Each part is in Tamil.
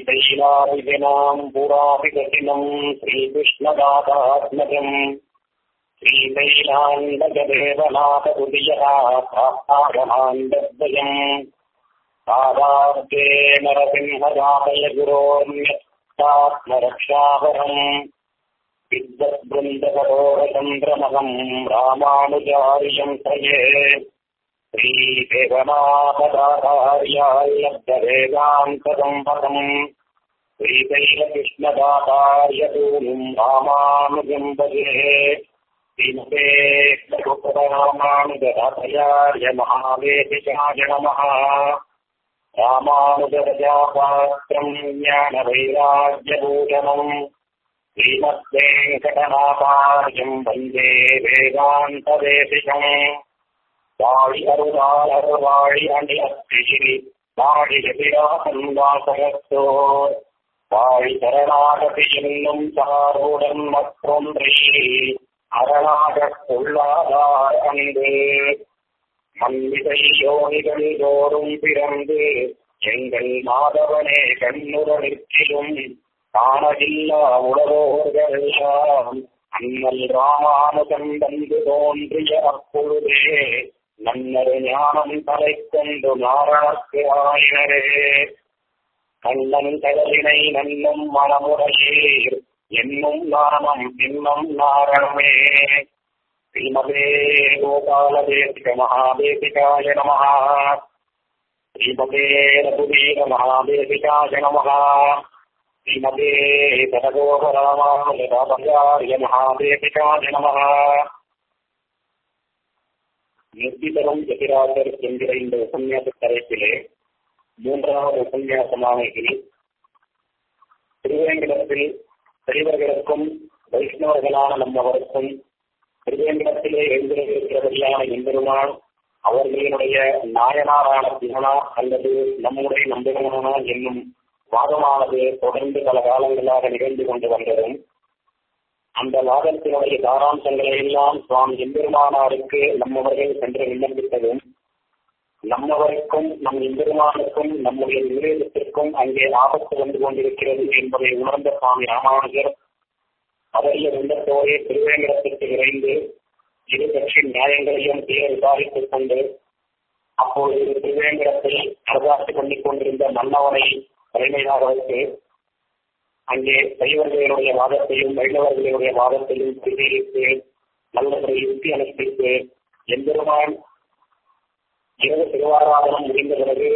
श्रीशैलाभिजनाम् पुराभिगतिनम् श्रीकृष्णदातात्मजम् श्रीशैलाण्डजदेवनाथुदियः प्राप्तारमाण्डद्वयम् पादाब्दे नरसिंहदातय गुरोन्यत्तात्मरक्षावरम् विद्वद्बृन्दकरोरचन्द्रमहम् रामानुजार्यम् त्रये श्रीदेवनाथदातार्यायब्दवेदान्तसम्पदम् श्रीशैलकृष्णदातार्यतूनुम् रामानुजम् भजे श्रीमते रामानुजदातयार्य महावेदिशाय नमः रामानुजरजापात्रम् ज्ञानवैराग्यभूषणम् श्रीमद्वेङ्कटनाथार्यम् वन्दे वेदान्तदेशिकम् வாழி அருளால் அருவாழி அணி அத்திகிரி வாழி எதிராசன் வாசகத்தோ வாழி சரணாகதி என்னும் சார்புடன் மற்றொன்றை அரணாகக் கொள்ளாதார் அன்பு மன்னிதை யோனிகள் தோறும் பிறந்து எங்கள் மாதவனே கண்ணுரலிற்கிலும் காணவில்லா உலகோர்களெல்லாம் அண்ணல் ராமானுஜன் வந்து தோன்றிய அப்பொழுதே நன்னரு ஞானம் தலை கொண்டு நாரணக்கு ஆயினரே கண்ணன் கடலினை நன்னும் மனமுறையீர் என்னும் நாமம் இன்னும் நாரணமே ஸ்ரீமதே கோபாலதேசிக மகாதேசிகாய நம ஸ்ரீமதே ரகுவீர மகாதேசிகாய நம ஸ்ரீமதே சரகோபராமாய மகாதேசிகாய நம நிர்பிதரும் எதிராஜர் என்கிற இந்த உபன்யாச தலைப்பிலே மூன்றாவது உபன்யாசமான இதில் திருவேங்கடத்தில் பெரியவர்களுக்கும் வைஷ்ணவர்களான நம்மவருக்கும் திருவேங்கடத்திலே எழுந்திருக்கிறவர்களான எம்பெருமான் அவர்களினுடைய நாயனாரான சிவனா அல்லது நம்முடைய நம்பகமானா என்னும் வாதமானது தொடர்ந்து பல காலங்களாக நிகழ்ந்து கொண்டு வந்ததும் அந்த வாதத்தினுடைய சாராம்சங்களை எல்லாம் சுவாமி எம்பெருமானாருக்கு நம்மவர்கள் சென்று விண்ணப்பித்ததும் நம்மவருக்கும் நம் எம்பெருமானுக்கும் நம்முடைய விவேகத்திற்கும் அங்கே ஆபத்து வந்து கொண்டிருக்கிறது என்பதை உணர்ந்த சுவாமி ராமானுஜர் அவரிய உள்ளத்தோடே திருவேங்கடத்திற்கு விரைந்து இரு கட்சி நியாயங்களையும் தீர விசாரித்துக் கொண்டு அப்போது திருவேங்கடத்தில் அரசாட்சி பண்ணிக் கொண்டிருந்த மன்னவனை தலைமையாக வைத்து அங்கே சைவர்களுடைய வாதத்தையும் வைணவர்களுடைய வாதத்தையும் பரிசீலித்து நல்லவரை யுக்தி அனுஷ்டித்து எம்பெருமான் இரவு திருவாராதனம் முடிந்த பிறகு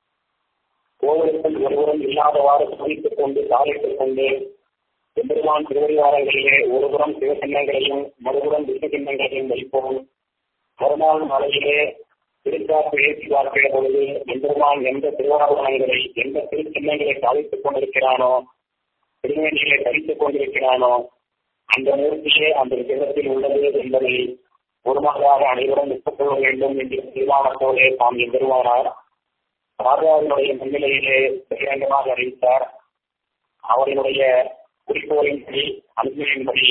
கோவிலுக்குள் ஒருவரும் இல்லாதவாறு சமைத்துக் கொண்டு சாலைத்துக் கொண்டு எம்பெருமான் திருவடிவாரங்களிலே ஒருபுறம் சிவசின்னங்களையும் மறுபுறம் விஷ்ணு சின்னங்களையும் வைப்போம் மறுநாள் மலையிலே திருக்காப்பு ஏற்றி பார்க்கிற பொழுது எம்பெருமான் எந்த திருவாரணங்களை எந்த திருச்சின்னங்களை சாதித்துக் கொண்டிருக்கிறானோ திருவேணிகளை தரித்துக் கொண்டிருக்கிறானோ அந்த மூர்த்தியே அந்த விகிதத்தில் உள்ளது என்பதை ஒருமகளாக அனைவரும் ஒப்புக்கொள்ள வேண்டும் என்ற தீர்மானத்தோடு தாம் எம்பெருமானார் ராஜாவினுடைய முன்னிலையிலே பகிரங்கமாக அறிவித்தார் அவரினுடைய குறிக்கோளின்படி அனுமதியின்படி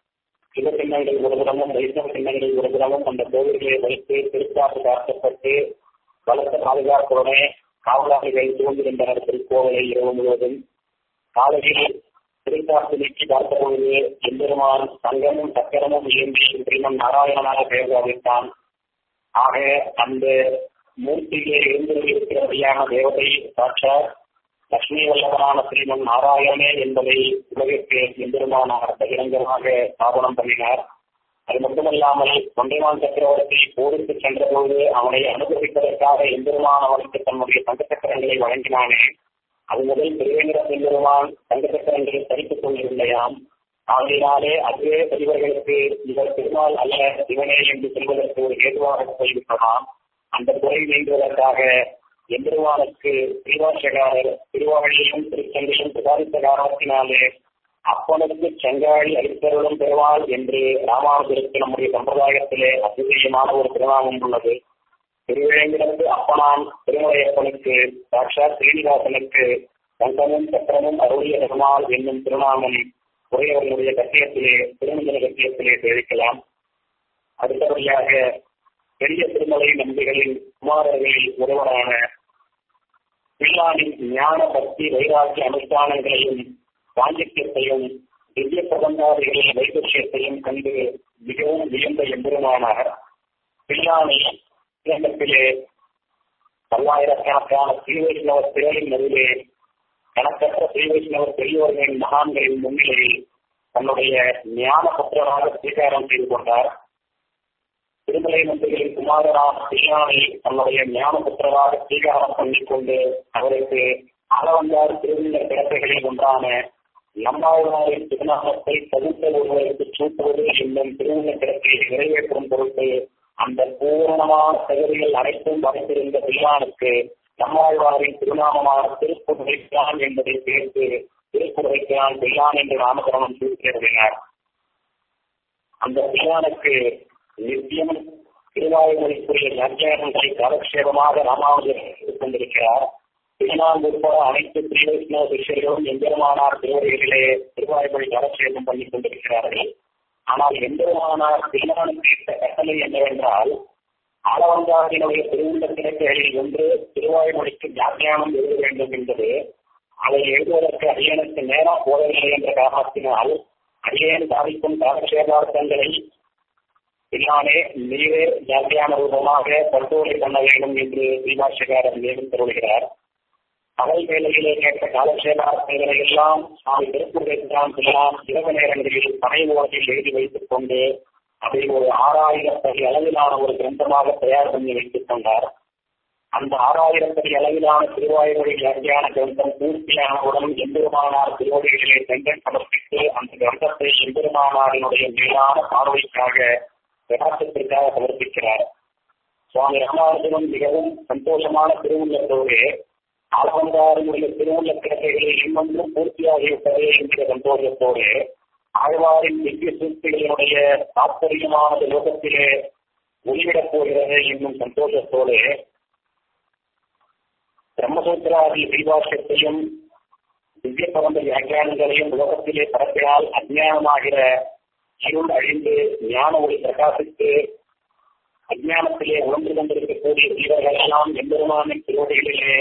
சிவ சின்னங்கள் ஒருபுறமும் வைஷ்ணவ சின்னங்கள் ஒருபுறமும் அந்த கோவில்களை வைத்து திருக்காப்பு காக்கப்பட்டு பலத்த பாதுகாப்புடனே காவலாளிகள் சூழ்ந்திருந்தனர் திருக்கோவிலை இரவு முழுவதும் காலையில் திருக்காப்பு நீக்கி பார்த்தபொழுது எம்பெருமான் சங்கமும் சக்கரமும் இயம்பி ஸ்ரீமன் நாராயணனாக பெயர் சாதித்தான் ஆக அந்த மூர்த்தியிலே இருந்திருக்கிறபடியான தேவதை சாட்சாத் லட்சுமி வல்லவரான ஸ்ரீமன் நாராயணனே என்பதை உலகிற்கு எம்பெருமானார் பகிரங்கமாக ஸ்தாபனம் பண்ணினார் அது மட்டுமல்லாமல் தொண்டைமான் சக்கரவர்த்தி போருக்கு சென்றபோது அவனை அனுபவிப்பதற்காக எம்பெருமான் அவனுக்கு தன்னுடைய தங்க சக்கரங்களை வழங்கினானே அது முதல் திருவேந்திர பெருமான் தங்க சக்கரங்களை தரித்துக் கொண்டிருந்தையாம் ஆகையினாலே அதுவே பெரியவர்களுக்கு இவர் திருமால் அல்ல சிவனே என்று சொல்வதற்கு ஒரு ஏதுவாக போய்விட்டதாம் அந்த குறை நீங்குவதற்காக எம்பெருமானுக்கு திருவாசகாரர் திருவாழியும் திருச்செங்கையும் பிரசாரித்த காரணத்தினாலே அப்பனுக்கு செங்காழி அளித்தருளும் பெறுவாள் என்று ராமானுஜருக்கு நம்முடைய சம்பிரதாயத்திலே அதிசயமான ஒரு திருநாமம் உள்ளது திருவேங்கிடத்து அப்பனான் திருமலையப்பனுக்கு சாட்சாத் ஸ்ரீனிவாசனுக்கு சங்கமும் சக்கரமும் அருளிய பெருமாள் என்னும் திருநாமம் உரையவர்களுடைய கட்டியத்திலே திருமஞ்சன கட்டியத்திலே தெரிவிக்கலாம் அடுத்தபடியாக பெரிய திருமலை நம்பிகளின் குமாரர்களில் ஒருவரான பிள்ளானின் ஞான பக்தி வைராக்கிய அனுஷ்டானங்களையும் பாண்டித்யத்தையும் திவ்ய பிரபந்தாதிகளின் வைபட்சியத்தையும் கண்டு மிகவும் வியந்த எம்பெருமானார் பிள்ளானை இலங்கத்திலே பல்லாயிரக்கணக்கான ஸ்ரீ வைஷ்ணவ திரளின் நடுவே கணக்கற்ற ஸ்ரீ வைஷ்ணவ பெரியோர்களின் மகான்களின் முன்னிலையில் தன்னுடைய ஞான புத்திரராக ஸ்வீகாரம் செய்து கொண்டார் திருமலை நம்பிகளின் குமாரரான பிள்ளானை தன்னுடைய ஞான புத்திரராக ஸ்வீகாரம் பண்ணிக்கொண்டு அவருக்கு அளவந்தார் திருவிழ பிறப்புகளில் ஒன்றான நம்மாழ்வாரின் திருநாமத்தை தகுந்த ஒருவருக்கு சூட்டுவது என்னும் திருவிழ பிறப்பை நிறைவேற்றும் பொருட்டு அந்த பூரணமான தகுதிகள் அனைத்தும் வரைந்திருந்த பிள்ளானுக்கு நம்மாழ்வாரின் திருநாமமான திருக்குறைக்கான் என்பதை சேர்த்து திருக்குறைக்கான் பிள்ளான் என்று நாமகரணம் சூட்டியிருந்தார் அந்த பிள்ளானுக்கு நித்தியம் திருவாயுமொழிக்குரிய வியாக்கியானங்களை காலக்ஷேபமாக ராமானுஜர் கொண்டிருக்கிறார் திருநாள் உட்பட அனைத்து ஸ்ரீ வைஷ்ணவ சிஷியர்களும் எம்பெருமானார் திருவடிகளிலே திருவாயுமொழி காலக்ஷேபம் பண்ணிக் கொண்டிருக்கிறார்கள் ஆனால் எம்பெருமானார் திருமணம் கேட்ட கட்டளை என்னவென்றால் ஆளவந்தாரினுடைய திருவுள்ள கிழக்குகளில் ஒன்று திருவாயுமொழிக்கு வியாக்கியானம் எழுத வேண்டும் என்பது அதை எழுதுவதற்கு அடியனுக்கு நேரம் போதவில்லை என்ற காரணத்தினால் அடியேன் சாதிக்கும் காலக்ஷேபார்த்தங்களை பின்னாலே நீரே வியாக்கியான ரூபமாக பரிசோதனை பண்ண வேண்டும் என்று ஸ்ரீபாஷகாரர் மேலும் தருகிறார் பகல் வேலையிலே கேட்ட காலக்ஷேபார்த்தங்களை எல்லாம் சுவாமி திருக்குறள் எல்லாம் இரவு நேரங்களில் பனை ஓரத்தில் எழுதி வைத்துக் கொண்டு அதை ஒரு ஆறாயிரத்தடி அளவிலான ஒரு கிரந்தமாக தயார் பண்ணி வைத்துக் கொண்டார் அந்த ஆறாயிரத்தடி அளவிலான திருவாயுமொழி வியாக்கியான கிரந்தம் பூர்த்தியானவுடன் எம்பெருமானார் திருவடிகளிலே செங்கல் சமர்ப்பித்து அந்த கிரந்தத்தை எம்பெருமானாரினுடைய மேலான பார்வைக்காக பிரகாசத்திற்காக சமர்ப்பிக்கிறார் சுவாமி ராமானுஜனும் மிகவும் சந்தோஷமான திருவுள்ளத்தோடு ஆழ்வந்தாரினுடைய திருவுள்ள கிடக்கைகளை இன்னொன்றும் பூர்த்தியாகிவிட்டது என்கிற சந்தோஷத்தோடு ஆழ்வாரின் திவ்ய சூழ்ச்சிகளினுடைய தாற்பயமானது லோகத்திலே ஒளிவிடப் போகிறது என்னும் சந்தோஷத்தோடு பிரம்மசூத்திராதி தீபாஷத்தையும் திவ்ய பிரபந்த வியாக்கியானங்களையும் உலகத்திலே பரப்பினால் அஜ்ஞானமாகிற இருள் அழிந்து ஞான ஒளி பிரகாசித்து அஜ்ஞானத்திலே உழந்து கொண்டிருக்கக்கூடிய ஜீவர்கள் எல்லாம் எம்பெருமானின் திருவடிகளிலே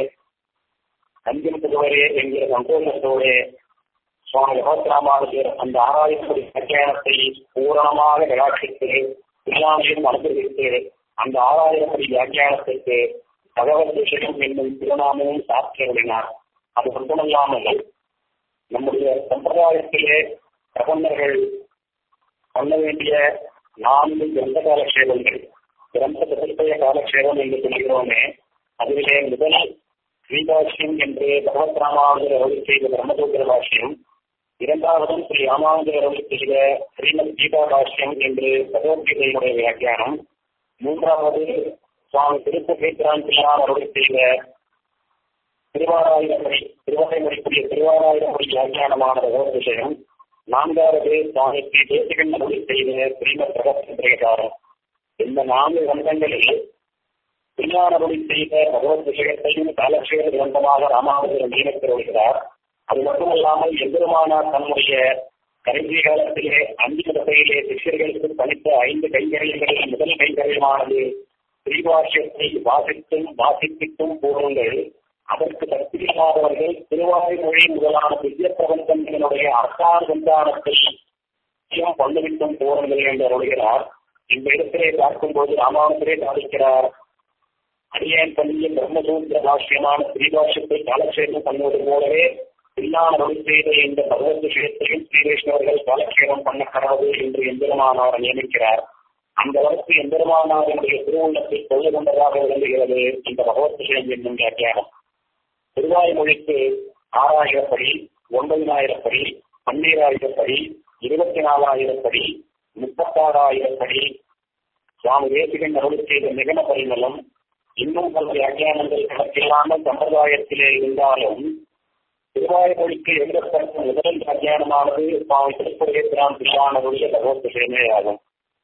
கஞ்சின் புதுவரே என்கிற சந்தோஷத்தோடு சுவாமி யோகராமானுஜர் அந்த ஆராய்ச்சி வியாக்கியானத்தை பூரணமாக கடாட்சித்து இல்லாமையும் அனுபவித்து அந்த ஆறாயிரப்படி வியாக்கியானத்திற்கு பகவத் விஷயம் என்னும் திருநாமமும் சாட்சியருளினார் அது மட்டுமல்லாமல் நம்முடைய சம்பிரதாயத்திலே பிரபந்தர்கள் பண்ண வேண்டிய நான்கு கிரந்த காலக்ஷேபங்கள் கிரந்த சதுர்த்தய காலக்ஷேபம் என்று சொல்கிறோமே அதிலே முதல் ஸ்ரீபாஷ்யம் என்று பகவத் ராமானுஜர் அருளி செய்த பிரம்மசூத்திர பாஷ்யம் இரண்டாவதும் ஸ்ரீ ராமானுஜர் அருளி செய்த ஸ்ரீமத் கீதா பாஷ்யம் என்று பகவத்கீதையினுடைய வியாக்கியானம் மூன்றாவது சுவாமி திருப்பகேந்திராந்தியான் அருளி செய்த திருவாராயிரப்படி திருவாரைமொழிக்குரிய திருவாராயிரப்படி வியாக்கியானமான பகவத் விஷயம் நான்காவது சுவாமி ஸ்ரீ தேசிகன் அருளி செய்த ஸ்ரீமத் பிரகத்திரேகாரம் இந்த நான்கு கிரந்தங்களில் பின்னாரபடி செய்த பகவத் விஷயத்தையும் காலக்ஷேப கிரந்தமாக ராமானுஜர் நியமித்து வருகிறார் அது மட்டுமல்லாமல் எம்பெருமானார் தன்னுடைய கடைசி காலத்திலே அஞ்சு தசையிலே சிஷ்யர்களுக்கு பணித்த ஐந்து கைங்கரியங்களில் முதல் கைங்கரியமானது ஸ்ரீபாஷ்யத்தை வாசித்தும் வாசிப்பித்தும் போருங்கள் அதற்கு தப்பில்லாதவர்கள் திருவாய்மொழி முதலான திவ்ய பிரபந்தங்களினுடைய அர்த்தானுசந்தானத்தை பண்ணுவித்தும் போருங்கள் என்று அருள்கிறார் இந்த இடத்திலே பார்க்கும்போது ராமானுஜரே சாதிக்கிறார் அடியேன் பண்ணிய பிரம்மசூத்திர பாஷ்யமான ஸ்ரீபாஷ்யத்தை காலக்ஷேபம் பண்ணுவது போலவே பின்னான் அருள் செய்த இந்த பகவத் விஷயத்தையும் ஸ்ரீ வைஷ்ணவர்கள் காலக்ஷேபம் பண்ண கடவுள் என்று எம்பெருமானார் நியமிக்கிறார் அந்த வழக்கு எம்பெருமானாருடைய திருவுள்ளத்தை கொள்ள கொண்டதாக விளங்குகிறது இந்த பகவத் விஷயம் என்னும் வியாக்கியானம் திருவாய்மொழிக்கு ஆறாயிரப்படி ஒன்பதினாயிரப்படி பன்னீராயிரப்படி இருபத்தி நாலாயிரப்படி முப்பத்தாறாயிரப்படி சுவாமி தேசிகன் அருள் செய்த நிகம பரிமளம் இன்னும் பல வியாக்கியானங்கள் கணக்கில்லாமல் சம்பிரதாயத்திலே இருந்தாலும் திருவாய்மொழிக்கு எழுதப்பட்ட முதல் வியாக்கியானமானது சுவாமி திருப்பதிராம் பிள்ளானருடைய பகவத் விஷயமே ஆகும்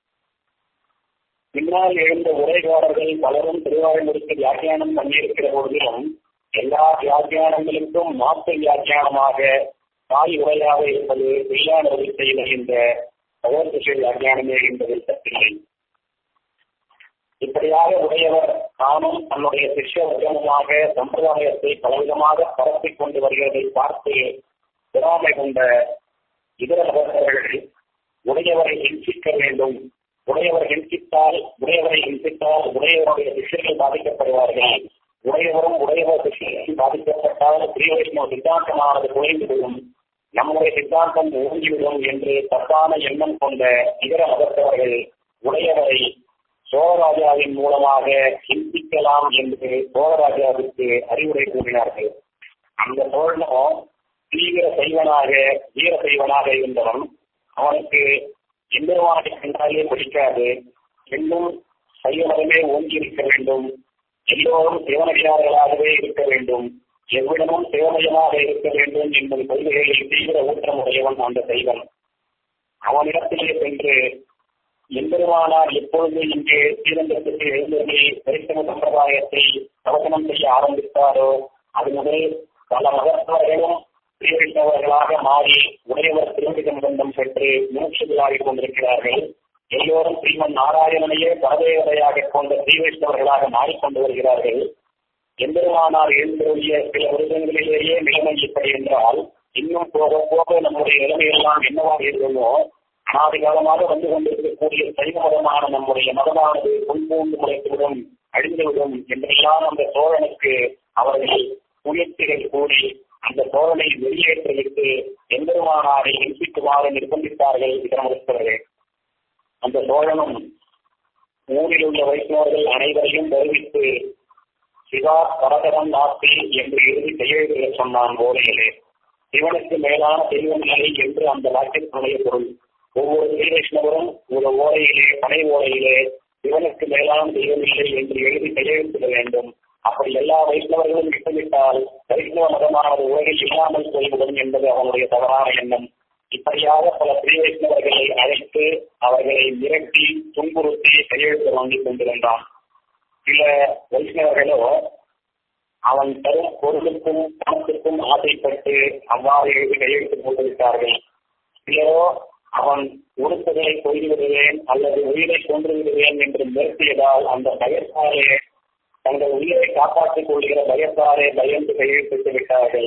பின்னால் எழுந்த உரைகாரர்கள் பலரும் திருவாய்மொழிக்கு வியாக்கியானம் பண்ணியிருக்கிற பொழுதிலும் எல்லா வியாக்கியானங்களுக்கும் மாற்று வியாக்கியானமாக தாய் உரையாக இருப்பது பிள்ளானருளி செய்த இந்த பகவத் விஷய வியாக்கியானமே என்பதில் தப்பில்லை இப்படியாக உடையவர் தானும் தன்னுடைய சிஷ்ய வர்க்கமுமாக சம்பிரதாயத்தை பலவிதமாக பரப்பிக் கொண்டு வருகிறதை பார்த்து பொறாமை கொண்ட இதர நபர்கள் உடையவரை ஹிம்சிக்க வேண்டும் உடையவர் ஹிம்சித்தால் உடையவரை ஹிம்சித்தால் உடையவருடைய சிஷ்யர்கள் பாதிக்கப்படுவார்கள் உடையவரும் உடையவர் சிஷ்யர்கள் பாதிக்கப்பட்டால் ஸ்ரீ வைஷ்ணவ சித்தாந்தமானது குறைந்துவிடும் நம்முடைய சித்தாந்தம் ஓங்கிவிடும் என்று தப்பான எண்ணம் கொண்ட இதர மதத்தவர்கள் உடையவரை சோழராஜாவின் மூலமாக ஹிம்சிக்கலாம் என்று சோழராஜாவுக்கு அறிவுரை கூறினார்கள் அந்த சோழனும் தீவிர சைவனாக வீர சைவனாக இருந்தவன் அவனுக்கு எம்பெருமானை கண்டாலே பிடிக்காது இன்னும் சைவ மதமே ஓங்கி இருக்க வேண்டும் எல்லோரும் சிவனடியார்களாகவே இருக்க வேண்டும் எவ்விடமும் சிவமயமாக இருக்க வேண்டும் என்பது கொள்கைகளில் தீவிர ஊற்றமுடையவன் அந்த சைவன் அவனிடத்திலே சென்று எம்பெருமானார் எப்பொழுது இங்கே ஸ்ரீரங்கத்துக்கு எழுந்தருளி வைஷ்ணவ சம்பிரதாயத்தை பிரவசனம் செய்ய ஆரம்பித்தாரோ அது முதல் பல மகத்தவர்களும் ஸ்ரீவைஷ்ணவர்களாக மாறி உடையவர் திருவிதம் பந்தம் பெற்று மூச்சுகளாகிக் கொண்டிருக்கிறார்கள் எல்லோரும் ஸ்ரீமன் நாராயணனையே பரதேவதையாக கொண்ட ஸ்ரீவைஷ்ணவர்களாக மாறிக்கொண்டு வருகிறார்கள் எம்பெருமானார் எழுந்தருளிய சில வருடங்களிலேயே நிலைமை இப்படி என்றால் இன்னும் போக போக நம்முடைய நிலைமையெல்லாம் என்னவாக இருக்குமோ அனாதி காலமாக வந்து கொண்டிருக்கக்கூடிய சைவ மதமான நம்முடைய மதமானது முன்பூண்டு முளைத்துவிடும் அழிந்துவிடும் என்றெல்லாம் அந்த சோழனுக்கு அவர்கள் முயற்சிகள் கூடி அந்த சோழனை வெளியேற்றுவித்து எம்பெருமானாரை ஹிம்சிக்குமாறு நிர்பந்தித்தார்கள் இதரமருத்தவர்கள் அந்த சோழனும் ஊரில் உள்ள வைஷ்ணவர்கள் அனைவரையும் வருவித்து சிவா பரதரம் நாஸ்தி என்று இறுதி கையெழுத்திட சொன்னான் ஓலையிலே சிவனுக்கு மேலான தெய்வம் இல்லை என்று அந்த வாக்கியத்தினுடைய பொருள் ஒவ்வொரு ஸ்ரீ வைஷ்ணவரும் ஒரு ஓலையிலே பனை ஓலையிலே சிவனுக்கு மேலான தெய்வம் இல்லை என்று எழுதி கையெழுத்திட வேண்டும் அப்படி எல்லா வைஷ்ணவர்களும் விட்டுவிட்டால் வைஷ்ணவ மதமானது உலகில் இல்லாமல் போய்விடும் என்பது அவனுடைய தவறான எண்ணம் இப்படியாக பல ஸ்ரீ வைஷ்ணவர்களை அழைத்து அவர்களை மிரட்டி துன்புறுத்தி கையெழுத்து வாங்கிக் கொண்டிருந்தான் சில வைஷ்ணவர்களோ அவன் தரும் பொருளுக்கும் பணத்திற்கும் ஆசைப்பட்டு அவ்வாறு எழுதி கையெழுத்து போட்டுவிட்டார்கள் சிலரோ அவன் உறுப்புகளை கொய்து விடுவேன் அல்லது உயிரை கொன்று விடுவேன் என்று மிரட்டியதால் அந்த பயத்தாலே தங்கள் உயிரை காப்பாற்றிக் கொள்கிற பயத்தாலே பயந்து கையெழுத்திட்டு விட்டார்கள்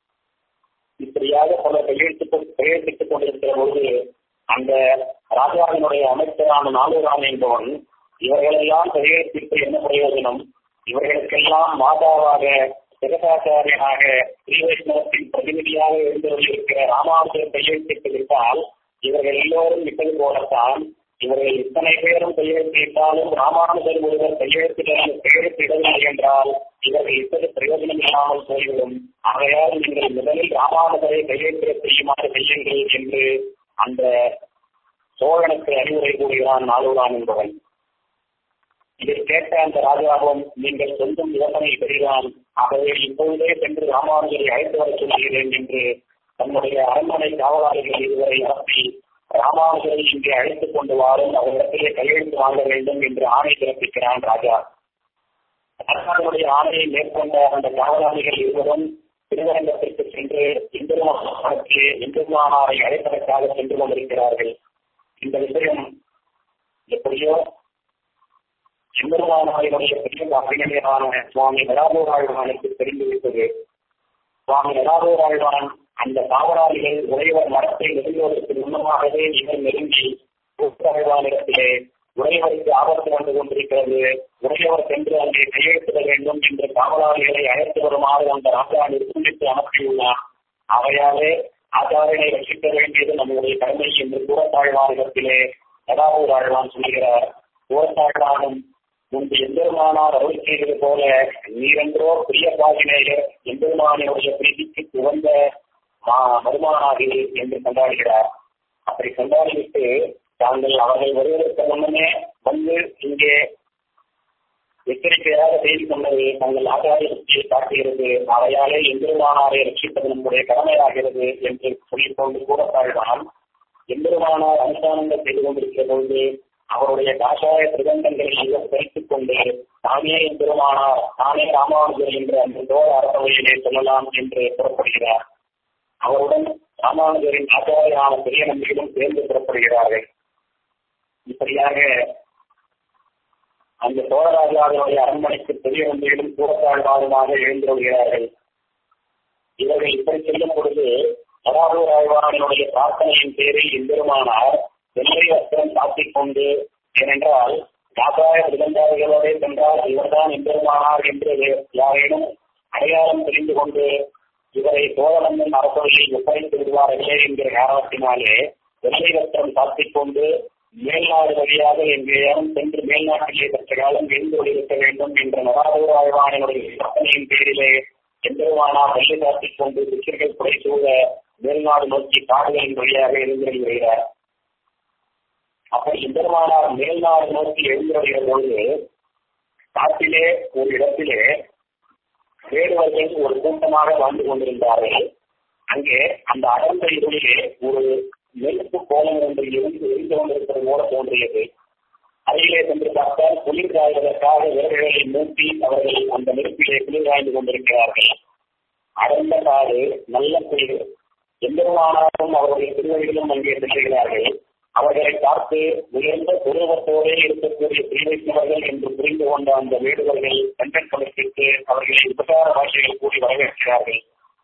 இப்படியாக பல கையெழுத்து கையெழுத்திட்டுக் கொண்டிருக்கிற பொழுது அந்த ராஜாவினுடைய அமைச்சரான நாலூராம் என்பவன் இவர்களெல்லாம் கையெழுத்திட்டு என்ன பிரயோஜனம் இவர்களுக்கெல்லாம் மாதாவாக ஜெகதாச்சாரியனாக ஸ்ரீ வைஷ்ணவத்தின் பிரதிநிதியாக எழுந்தவர்களுக்கிற ராமானுஜர் கையெழுத்திட்டு விட்டால் இவர்கள் எல்லோரும் விட்டது போலத்தான் இவர்கள் இத்தனை பேரும் கையெழுத்திட்டாலும் ராமானுஜர் ஒருவர் கையெழுத்திட கையெழுத்திடவில்லை என்றால் இவர்கள் இத்தனை பிரயோஜனம் இல்லாமல் போய்விடும் ஆகையால் நீங்கள் முதலில் ராமானுஜரை கையெழுத்திட செய்யுமாறு செய்யுங்கள் என்று அந்த சோழனுக்கு அறிவுரை கூறுகிறான் நாளூரான் என்பவன் இதை கேட்ட அந்த ராஜாவும் நீங்கள் சொல்லும் யோசனை பெறுகிறான் ஆகவே இப்பொழுதே சென்று ராமானுஜரை அழைத்து வர சொல்கிறேன் என்று தன்னுடைய அரண்மனை காவலாளிகள் இருவரை அனுப்பி ராமானுஜரை இங்கே அழைத்துக் கொண்டு வாரும் அவரிடத்திலே கையெழுத்து வாங்க வேண்டும் என்று ஆணை பிறப்பிக்கிறான் ராஜா அரசாங்கனுடைய ஆணையை மேற்கொண்ட அந்த காவலாளிகள் இருவரும் திருவரங்கத்திற்கு சென்று இந்திரமானத்திலே இந்திரமானாரை அழைப்பதற்காக சென்று கொண்டிருக்கிறார்கள் இந்த விஷயம் எப்படியோ எம்பெருமானாரினுடைய பெரிய அறிஞரான சுவாமி நடாபூராழ்வானுக்கு தெரிந்துவிட்டது சுவாமி நடாபூராழ்வான் அந்த காவலாளிகள் உடையவர் மரத்தை நெருங்குவதற்கு முன்னமாகவே இவர் நெருங்கி கூட்டாழ்வானிடத்திலே உடையவருக்கு ஆபத்து வந்து கொண்டிருக்கிறது உடையவர் சென்று அங்கே கையெழுத்திட வேண்டும் என்று காவலாளிகளை அழைத்து வருமாறு அந்த ராஜா நிர்பந்தித்து அனுப்பியுள்ளார் ஆகையாலே ஆச்சாரியனை ரசிக்க வேண்டியது நம்முடைய கடமை என்று கூறத்தாழ்வானிடத்திலே நடாபூர் ஆழ்வான் சொல்கிறார் கூறத்தாழ்வானும் முன்பு எம்பெருமானார் அருள் செய்தது போல நீரென்றோ பிரிய பாகினேயர் எம்பெருமானுடைய பிரீதிக்கு உகந்த மருமானாகி என்று கொண்டாடுகிறார் அப்படி கொண்டாடிவிட்டு தாங்கள் அவர்கள் வருவதற்கு முன்னமே வந்து இங்கே எச்சரிக்கையாக செய்து கொண்டது தங்கள் ஆச்சாரியத்தை காட்டுகிறது அவையாலே எம்பெருமானாரை ரட்சிப்பது நம்முடைய கடமையாகிறது என்று சொல்லிக்கொண்டு கூறத்தாழ்வான் எம்பெருமானார் அனுஷ்டானங்கள் செய்து கொண்டிருக்கிற பொழுது அவருடைய காஷாய பிரபந்தங்களை இவர் பிரித்துக் கொண்டு தானே பெருமானார் தானே ராமானுஜர் என்ற அந்த தோழ அரசவையிலே சொல்லலாம் என்று புறப்படுகிறார் அவருடன் ராமானுஜரின் ஆச்சாரியான பெரிய நம்பிகளும் சேர்ந்து புறப்படுகிறார்கள் இப்படியாக அந்த சோழராஜாவினுடைய அரண்மனைக்கு பெரிய ஒன்றிலும் கூடத்தாழ்வாருமாக எழுந்துள்ளார்கள் இவர்கள் இப்படி செல்லும் பொழுது அராபூர் ஆழ்வாரனுடைய பிரார்த்தனையின் பேரில் எம்பெருமானார் வெள்ளை வஸ்திரம் சாத்திக் கொண்டு ஏனென்றால் காசாய விருந்தாளிகளோடே சென்றால் இவர்தான் எம்பெருமானார் என்று யாரேனும் அடையாளம் தெரிந்து கொண்டு இவரை சோழனந்தன் அரசவையில் ஒப்படைத்து விடுவார்களே என்கிற காரணத்தினாலே வெள்ளை வஸ்திரம் சாத்திக் கொண்டு மேல்நாடு வழியாக எங்கேயாரும் சென்று மேல்நாட்டிலே சற்ற காலம் எழுந்து கொண்டிருக்க வேண்டும் என்ற நடாதூர் ஆழ்வானுடைய பிரார்த்தனையின் பேரிலே எம்பெருமானார் வெள்ளை சாத்திக் கொண்டு சிற்றர்கள் புடைசூழ மேல்நாடு நோக்கி காடுகளின் வழியாக எழுந்து வருகிறார் அப்படி எம்பெருமானார் மேல்நாடு நோக்கி எழுந்துடைய பொழுது காட்டிலே ஒரு இடத்திலே வேடுவர்கள் ஒரு கூட்டமாக வாழ்ந்து கொண்டிருந்தார்கள் அங்கே அந்த அடர்ந்த இருளிலே ஒரு நெருப்பு கோலம் ஒன்று இருந்து எரிந்து கொண்டிருப்பது போல தோன்றியது அருகிலே சென்று பார்த்தால் குளிர் காய்வதற்காக விரல்களை மூட்டி அவர்கள் அந்த நெருப்பிலே குளிர் காய்ந்து கொண்டிருக்கிறார்கள் அடர்ந்த காடு நல்ல குளிர் எம்பெருமானாரும் அவருடைய திருவடிகளும் அங்கே செல்கிறார்கள் அவர்களை பார்த்து உயர்ந்த குருவத்தோடே இருக்கக்கூடிய ஸ்ரீவைஷ்ணவர்கள் என்று புரிந்து கொண்ட அந்த வேடுவர்கள் கண்டக்களத்திற்கு அவர்களை உபகார பாஷைகள் கூடி வரவேற்கிறார்கள்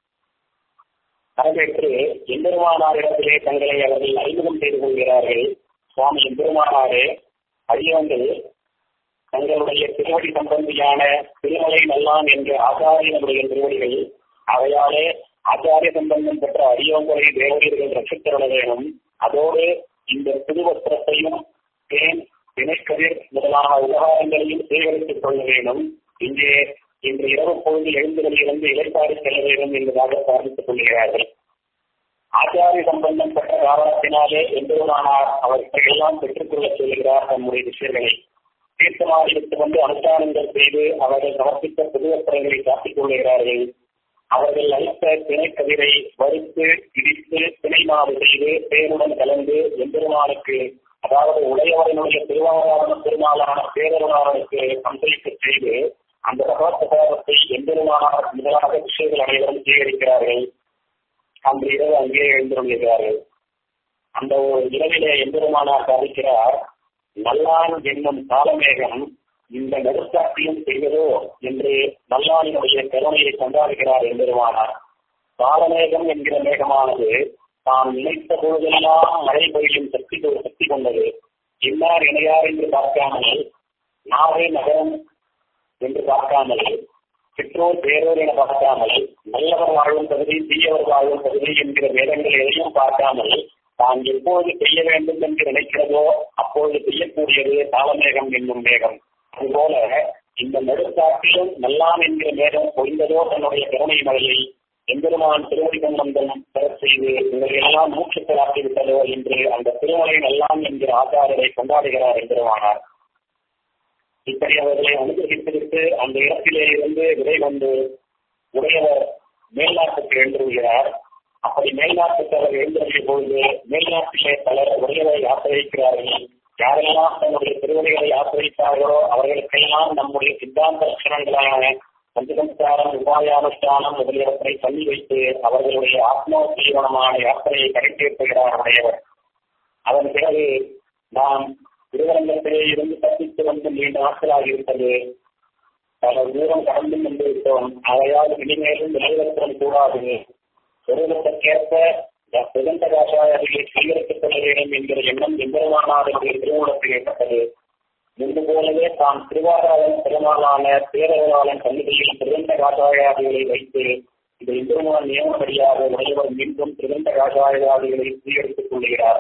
வரவேற்று எம்பெருமானாரிடத்திலே தங்களை அவர்கள் அறிமுகம் செய்து கொள்கிறார்கள் சுவாமி எம்பெருமானாரே அடியவங்கள் தங்களுடைய திருவடி சம்பந்தியான திருமலை நல்லான் என்ற ஆச்சாரியனுடைய திருவடிகள் அவையாலே ஆச்சாரிய சம்பந்தம் பெற்ற அடியோங்களை தேவரீர்கள் ரட்சித்தருள வேணும் அதோடு இந்த புதுவஸ்திரத்தையும் தேன் திணைக்கதிர் முதலான உபகாரங்களையும் சேகரித்துக் கொள்ள வேண்டும் இங்கே இன்று இரவு பொழுது எழுந்துகளிலிருந்து இலைப்பாடு செல்ல வேண்டும் என்பதாக பிரார்த்தித்துக் கொள்கிறார்கள் ஆச்சாரிய சம்பந்தம் பெற்ற காரணத்தினாலே எம்பெருமானார் அவற்றையெல்லாம் பெற்றுக்கொள்ள சொல்கிறார் தம்முடைய விஷயங்களை தீர்த்தமாடி விட்டு வந்து அனுஷ்டானங்கள் செய்து அவர்கள் சமர்ப்பித்த புதுவஸ்திரங்களை காட்டிக் கொள்கிறார்கள் அவர்கள் அளித்த திணைக்கதிரை வறுத்து இடித்து திணை மாவு செய்து பேருடன் கலந்து எம்பெருமானுக்கு அதாவது உடையவரனுடைய திருவாராதன பெருமாளான பேரருளாளனுக்கு பங்களிக்க செய்து அந்த பகவத்பாதத்தை எம்பெருமானார் முதலாக விஷயங்கள் அனைவரும் சேகரிக்கிறார்கள் அன்று இரவு அங்கே எழுந்திருக்கிறார்கள் அந்த ஒரு இரவிலே எம்பெருமானார் சாதிக்கிறார் நல்லான் என்னும் காலமேகம் இந்த நடுக்காட்டியும் செய்வதோ என்று நல்லானினுடைய கருணையை கொண்டாடுகிறார் எம்பெருமானார் காலமேகம் என்கிற மேகமானது தான் நினைத்த பொழுதெல்லாம் மழை பொழியும் சக்தி சக்தி கொண்டது இன்னார் இணையார் என்று பார்க்காமல் நாவே நகரம் என்று பார்க்காமல் சிற்றோர் பேரோர் என பார்க்காமல் நல்லவர் வாழும் பகுதி தீயவர் வாழும் பகுதி என்கிற வேதங்கள் எதையும் பார்க்காமல் தான் எப்போது செய்ய வேண்டும் என்று நினைக்கிறதோ அப்போது செய்யக்கூடியது காலமேகம் என்னும் மேகம் அதுபோல இந்த நடுக்காட்டிலும் நல்லான் என்கிற மேகம் பொய்ந்ததோ தன்னுடைய கருணை மழையை எம்பெருமான் திருவடி சம்பந்தம் பெற செய்து உங்களை எல்லாம் மூச்சுக்களாக்கி விட்டதோ என்று அந்த திருமலை நல்லாம் என்கிற ஆச்சாரரை கொண்டாடுகிறார் எம்பெருமானார் இப்படி அவர்களை அனுகிரகித்துவிட்டு அந்த இடத்திலே இருந்து விடை கொண்டு உடையவர் மேல்நாட்டுக்கு எழுந்துள்ளார் அப்படி மேல்நாட்டுக்கு அவர் எழுந்துள்ள பொழுது மேல்நாட்டிலே பலர் உடையவரை ஆசிரியக்கிறார்கள் யாரெல்லாம் தன்னுடைய திருவடிகளை ஆசிரித்தார்களோ அவர்களுக்கெல்லாம் நம்முடைய சித்தாந்த லட்சணங்களான பஞ்சசம்ஸ்காரம் உபாயானுஷ்டானம் முதலியவற்றை சொல்லி வைத்து அவர்களுடைய ஆத்மோத்தீவனமான யாத்திரையை கடைத்தேற்றுகிறார் உடையவர் அதன் பிறகு நாம் திருவரங்கத்திலே இருந்து தப்பித்து வந்து நீண்ட நாட்களாக இருப்பது பல தூரம் கடந்து கொண்டு விட்டோம் அதையால் இனிமேலும் நிலைவற்றம் கூடாது சொரூபத்திற்கேற்ப சுகந்த காசாயர்களை சீகரித்துக் கொள்ள வேண்டும் என்கிற எண்ணம் எம்பெருமானாருடைய திருமணத்தில் ஏற்பட்டது முன்பு போலவே தான் திருவாராளன் பெருமாளான பேரவராளன் சன்னிதியில் திருவந்த காசாயாதிகளை வைத்து இந்த எம்பெருமான் நியமப்படியாக உடையவர் மீண்டும் திருவந்த காசாயாதிகளை சீகரித்துக் கொள்கிறார்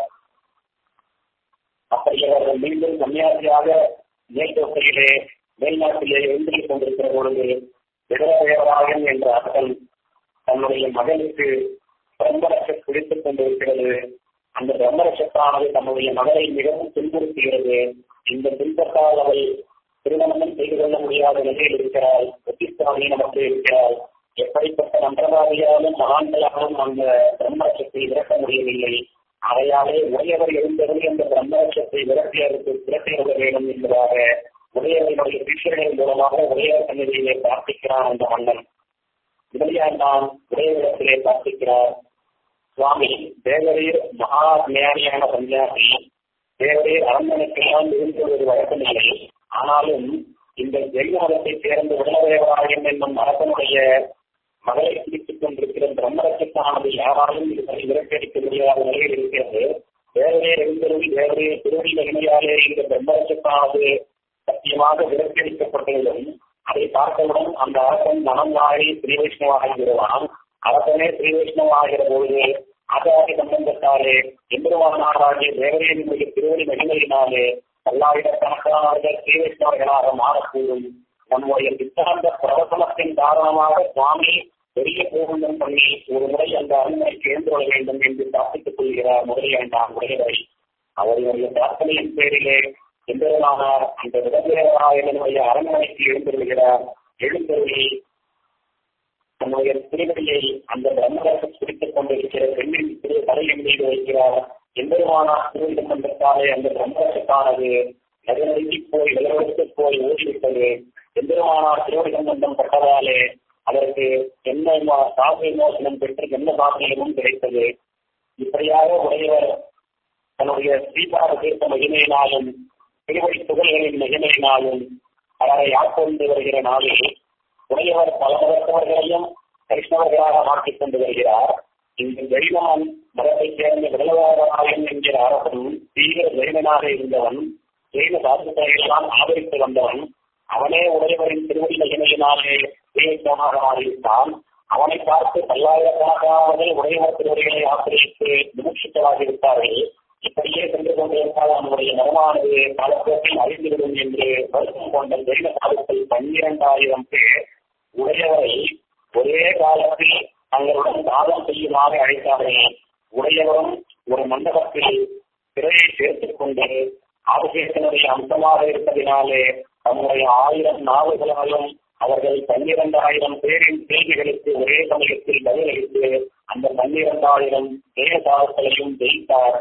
அப்படி அவர்கள் மீண்டும் கன்னியாசியாக மேற்கோட்டையிலே மேல்நாட்டிலே எழுந்திரிக் கொண்டிருக்கிற பொழுது விடதேவராயன் என்ற அரசன் தன்னுடைய மகனுக்கு பிரம்மரசம் குடித்துக் கொண்டிருக்கிறது அந்த பிரம்மரசத்தானது தன்னுடைய மகளை மிகவும் துன்புறுத்துகிறது இந்த துன்பத்தால் அவள் திருமணம் செய்து கொள்ள முடியாத நிலையில் இருக்கிறாள் புத்திஸ்தானி நமக்கு இருக்கிறாள் எப்படிப்பட்ட மந்திரவாதியாலும் மகான்களாலும் அந்த பிரம்மரசத்தை விரட்ட முடியவில்லை அதையாலே உடையவர் இருந்தது அந்த பிரம்மரட்சத்தை விரட்டியருக்கு விரட்டியிருக்க வேண்டும் என்பதாக உடையவர்களுடைய சிஷியர்கள் மூலமாக உடையவர் சன்னதியிலே பிரார்த்திக்கிறான் அந்த மன்னன் முதலியார் தான் உடையவரிடத்திலே பிரார்த்திக்கிறார் சுவாமி தேவரீர் மகா ஞானியான சன்னியாசி தேவரீர் அரண்மனைக்கெல்லாம் இருந்த ஒரு வழக்கமில்லை ஆனாலும் இந்த ஜெயின மதத்தை சேர்ந்த விடலதேவராயன் என்னும் அரசனுடைய மகளை பிடித்துக் கொண்டிருக்கிற பிரம்மரட்சத்தானது யாராலும் இதனை விரட்டடிக்க முடியாத நிலையில் இருக்கிறது வேறவே எழுந்தருள் வேறவே திருவடி மகிமையாலே இந்த பிரம்மரட்சத்தானது சத்தியமாக விரட்டடிக்கப்பட்டதும் அதை பார்த்தவுடன் அந்த அரசன் மனம் மாறி ஸ்ரீ வைஷ்ணவாகிறான் அரசனே ஸ்ரீ வைஷ்ணவாகிற பொழுது ஆச்சாரிய சம்பந்தத்தாலே எம்பெருமானாராகிய தேவரையனுடைய திருவடி மகிமையினாலே பல்லாயிரக்கணக்கானவர்கள் ஸ்ரீ வைஷ்ணவர்களாக மாறக்கூடும் நம்முடைய சித்தாந்த பிரவசனத்தின் காரணமாக சுவாமி பெரிய பூர்ணம் பண்ணி ஒரு முறை அந்த அருமைக்கு எழுந்துள்ள வேண்டும் என்று பிரார்த்தித்துக் கொள்கிறார் முதலியாண்டாம் உடையவரை அவர்களுடைய பிரார்த்தனையின் பேரிலே எம்பெருமானார் அந்த விதவியராயனுடைய அரண்மனைக்கு எழுந்துள்ளார் எழுந்தருளி தன்னுடைய திருவடியை அந்த பிரம்மரசம் பிடித்துக் கொண்டிருக்கிற பெண்ணின் திரு தலையின் மீது வைக்கிறார் எம்பெருமானார் திருவிடம் வந்தத்தாலே அந்த பிரம்மரசத்தானது நெருங்கி போய் நிலவெடுத்து போய் ஓடிவிட்டது எம்பெருமானார் திருவடி சம்பந்தம் பட்டதாலே அதற்கு என்ன சாக விமோசனம் பெற்று என்ன சாதனையும் கிடைத்தது இப்படியாக உடையவர் தன்னுடைய ஸ்ரீபார தீர்த்த மகிமையினாலும் திருவடி புகழ்களின் மகிமையினாலும் அவரை ஆட்கொண்டு வருகிற நாளில் உடையவர் பல மதத்தவர்களையும் வைஷ்ணவர்களாக மாற்றிக் கொண்டு வருகிறார் இந்த ஜெயினமன் மதத்தைச் சேர்ந்த விடலவாராயன் என்கிற அரசன் தீவிர ஜெயினனாக இருந்தவன் ஜெயின சாஸ்திரத்தையெல்லாம் ஆதரித்து வந்தவன் அவனே உடையவரின் திருவடி மகிமையினாலே தெய்வமாக மாறிவிட்டான் அவனை பார்த்து பல்லாயிரக்கணக்கானவர்கள் உடையவர் திருவடிகளை ஆசிரியத்து விமர்சித்தவாகிவிட்டார்கள் இப்படியே சென்று கொண்டிருந்தால் நம்முடைய மனமானது காலப்போக்கில் அறிந்துவிடும் என்று வருத்தம் கொண்ட ஜெயின காலத்தில் பன்னிரண்டாயிரம் பேர் உடையவரை ஒரே காலத்தில் தங்களுடன் தாதம் செய்யுமாறு அழைத்தார்கள் உடையவரும் ஒரு மண்டபத்தில் திரையை சேர்த்துக் கொண்டு ஆதிசேஷனுடைய அம்சமாக இருப்பதினாலே தம்முடைய ஆயிரம் நாவுகளாலும் அவர்கள் பன்னிரண்டாயிரம் பேரின் கேள்விகளுக்கு ஒரே சமயத்தில் பதிலளித்து அந்த பன்னிரண்டாயிரம் தேவதாரர்களையும் ஜெயித்தார்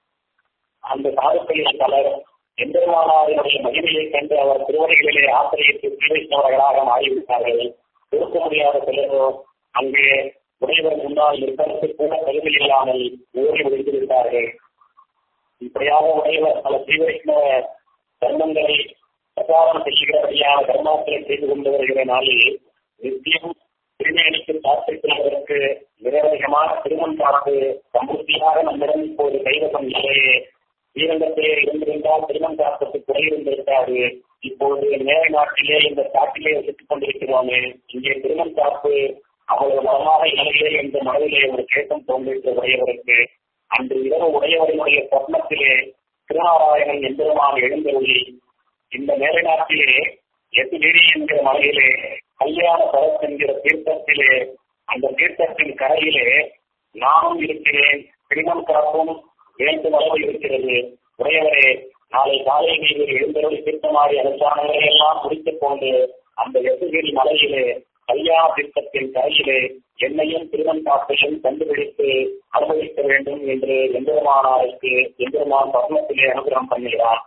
அந்த சாதுக்களில் பலர் எம்பெருமானாரினுடைய மகிமையை கண்டு அவர் திருவடிகளிலே ஆசிரியத்து சீவைஷ்ணவர்களாக மாறிவிட்டார்கள் இருக்க முடியாத சிலரோ அங்கே உடையவர் முன்னால் இருப்பதற்கு கூட தகுதி இல்லாமல் ஓடி விழுந்து விட்டார்கள் இப்படியாக உடையவர் பல சீவைஷ்ணவ தர்மங்களை பிரச்சாரம் செய்கிறபடியான தர்மாக்களை செய்து கொண்டு வருகிற நாளில் நித்தியம் திருமேனிக்கு சாத்திருக்கிறவருக்கு நிரவதிகமான திருமண் பார்த்து சமృத்தியாக நம்மிடம் இப்போது கைவசம் இல்லையே ஸ்ரீரங்கத்திலே இருந்திருந்தால் திருமண் காப்பத்து குறையிருந்திருக்காது இப்போது நேர நாட்டிலே இந்த காட்டிலே வசித்துக் கொண்டிருக்கிறோமே இங்கே திருமண் காப்பு அவ்வளவு நலமாக இல்லையே என்ற மனதிலே ஒரு கேட்டம் தோன்றிட்டு உடையவருக்கு அன்று இரவு உடையவரினுடைய சொப்னத்திலே திருநாராயணன் எம்பெருமான் எழுந்தருளி இந்த மேலை நாட்டிலே எட்டுகிரி என்கிற மலையிலே கல்யாண சரஸ் என்கிற தீர்த்தத்திலே அந்த தீர்த்தத்தின் கரையிலே நானும் இருக்கிறேன் திருமண் காப்பும் வேண்டும் அளவு இருக்கிறது உடையவரே நாளை காலை மீது எழுந்தருளி தீர்த்தமாடி அனுஷ்டானங்களை எல்லாம் முடித்துக் கொண்டு அந்த எட்டுகிரி மலையிலே கல்யாண தீர்த்தத்தின் கரையிலே என்னையும் திருமண் காப்பையும் கண்டுபிடித்து அனுபவிக்க வேண்டும் என்று எம்பெருமானாருக்கு எம்பெருமான் பர்மத்திலே அனுகிரகம் பண்ணுகிறார்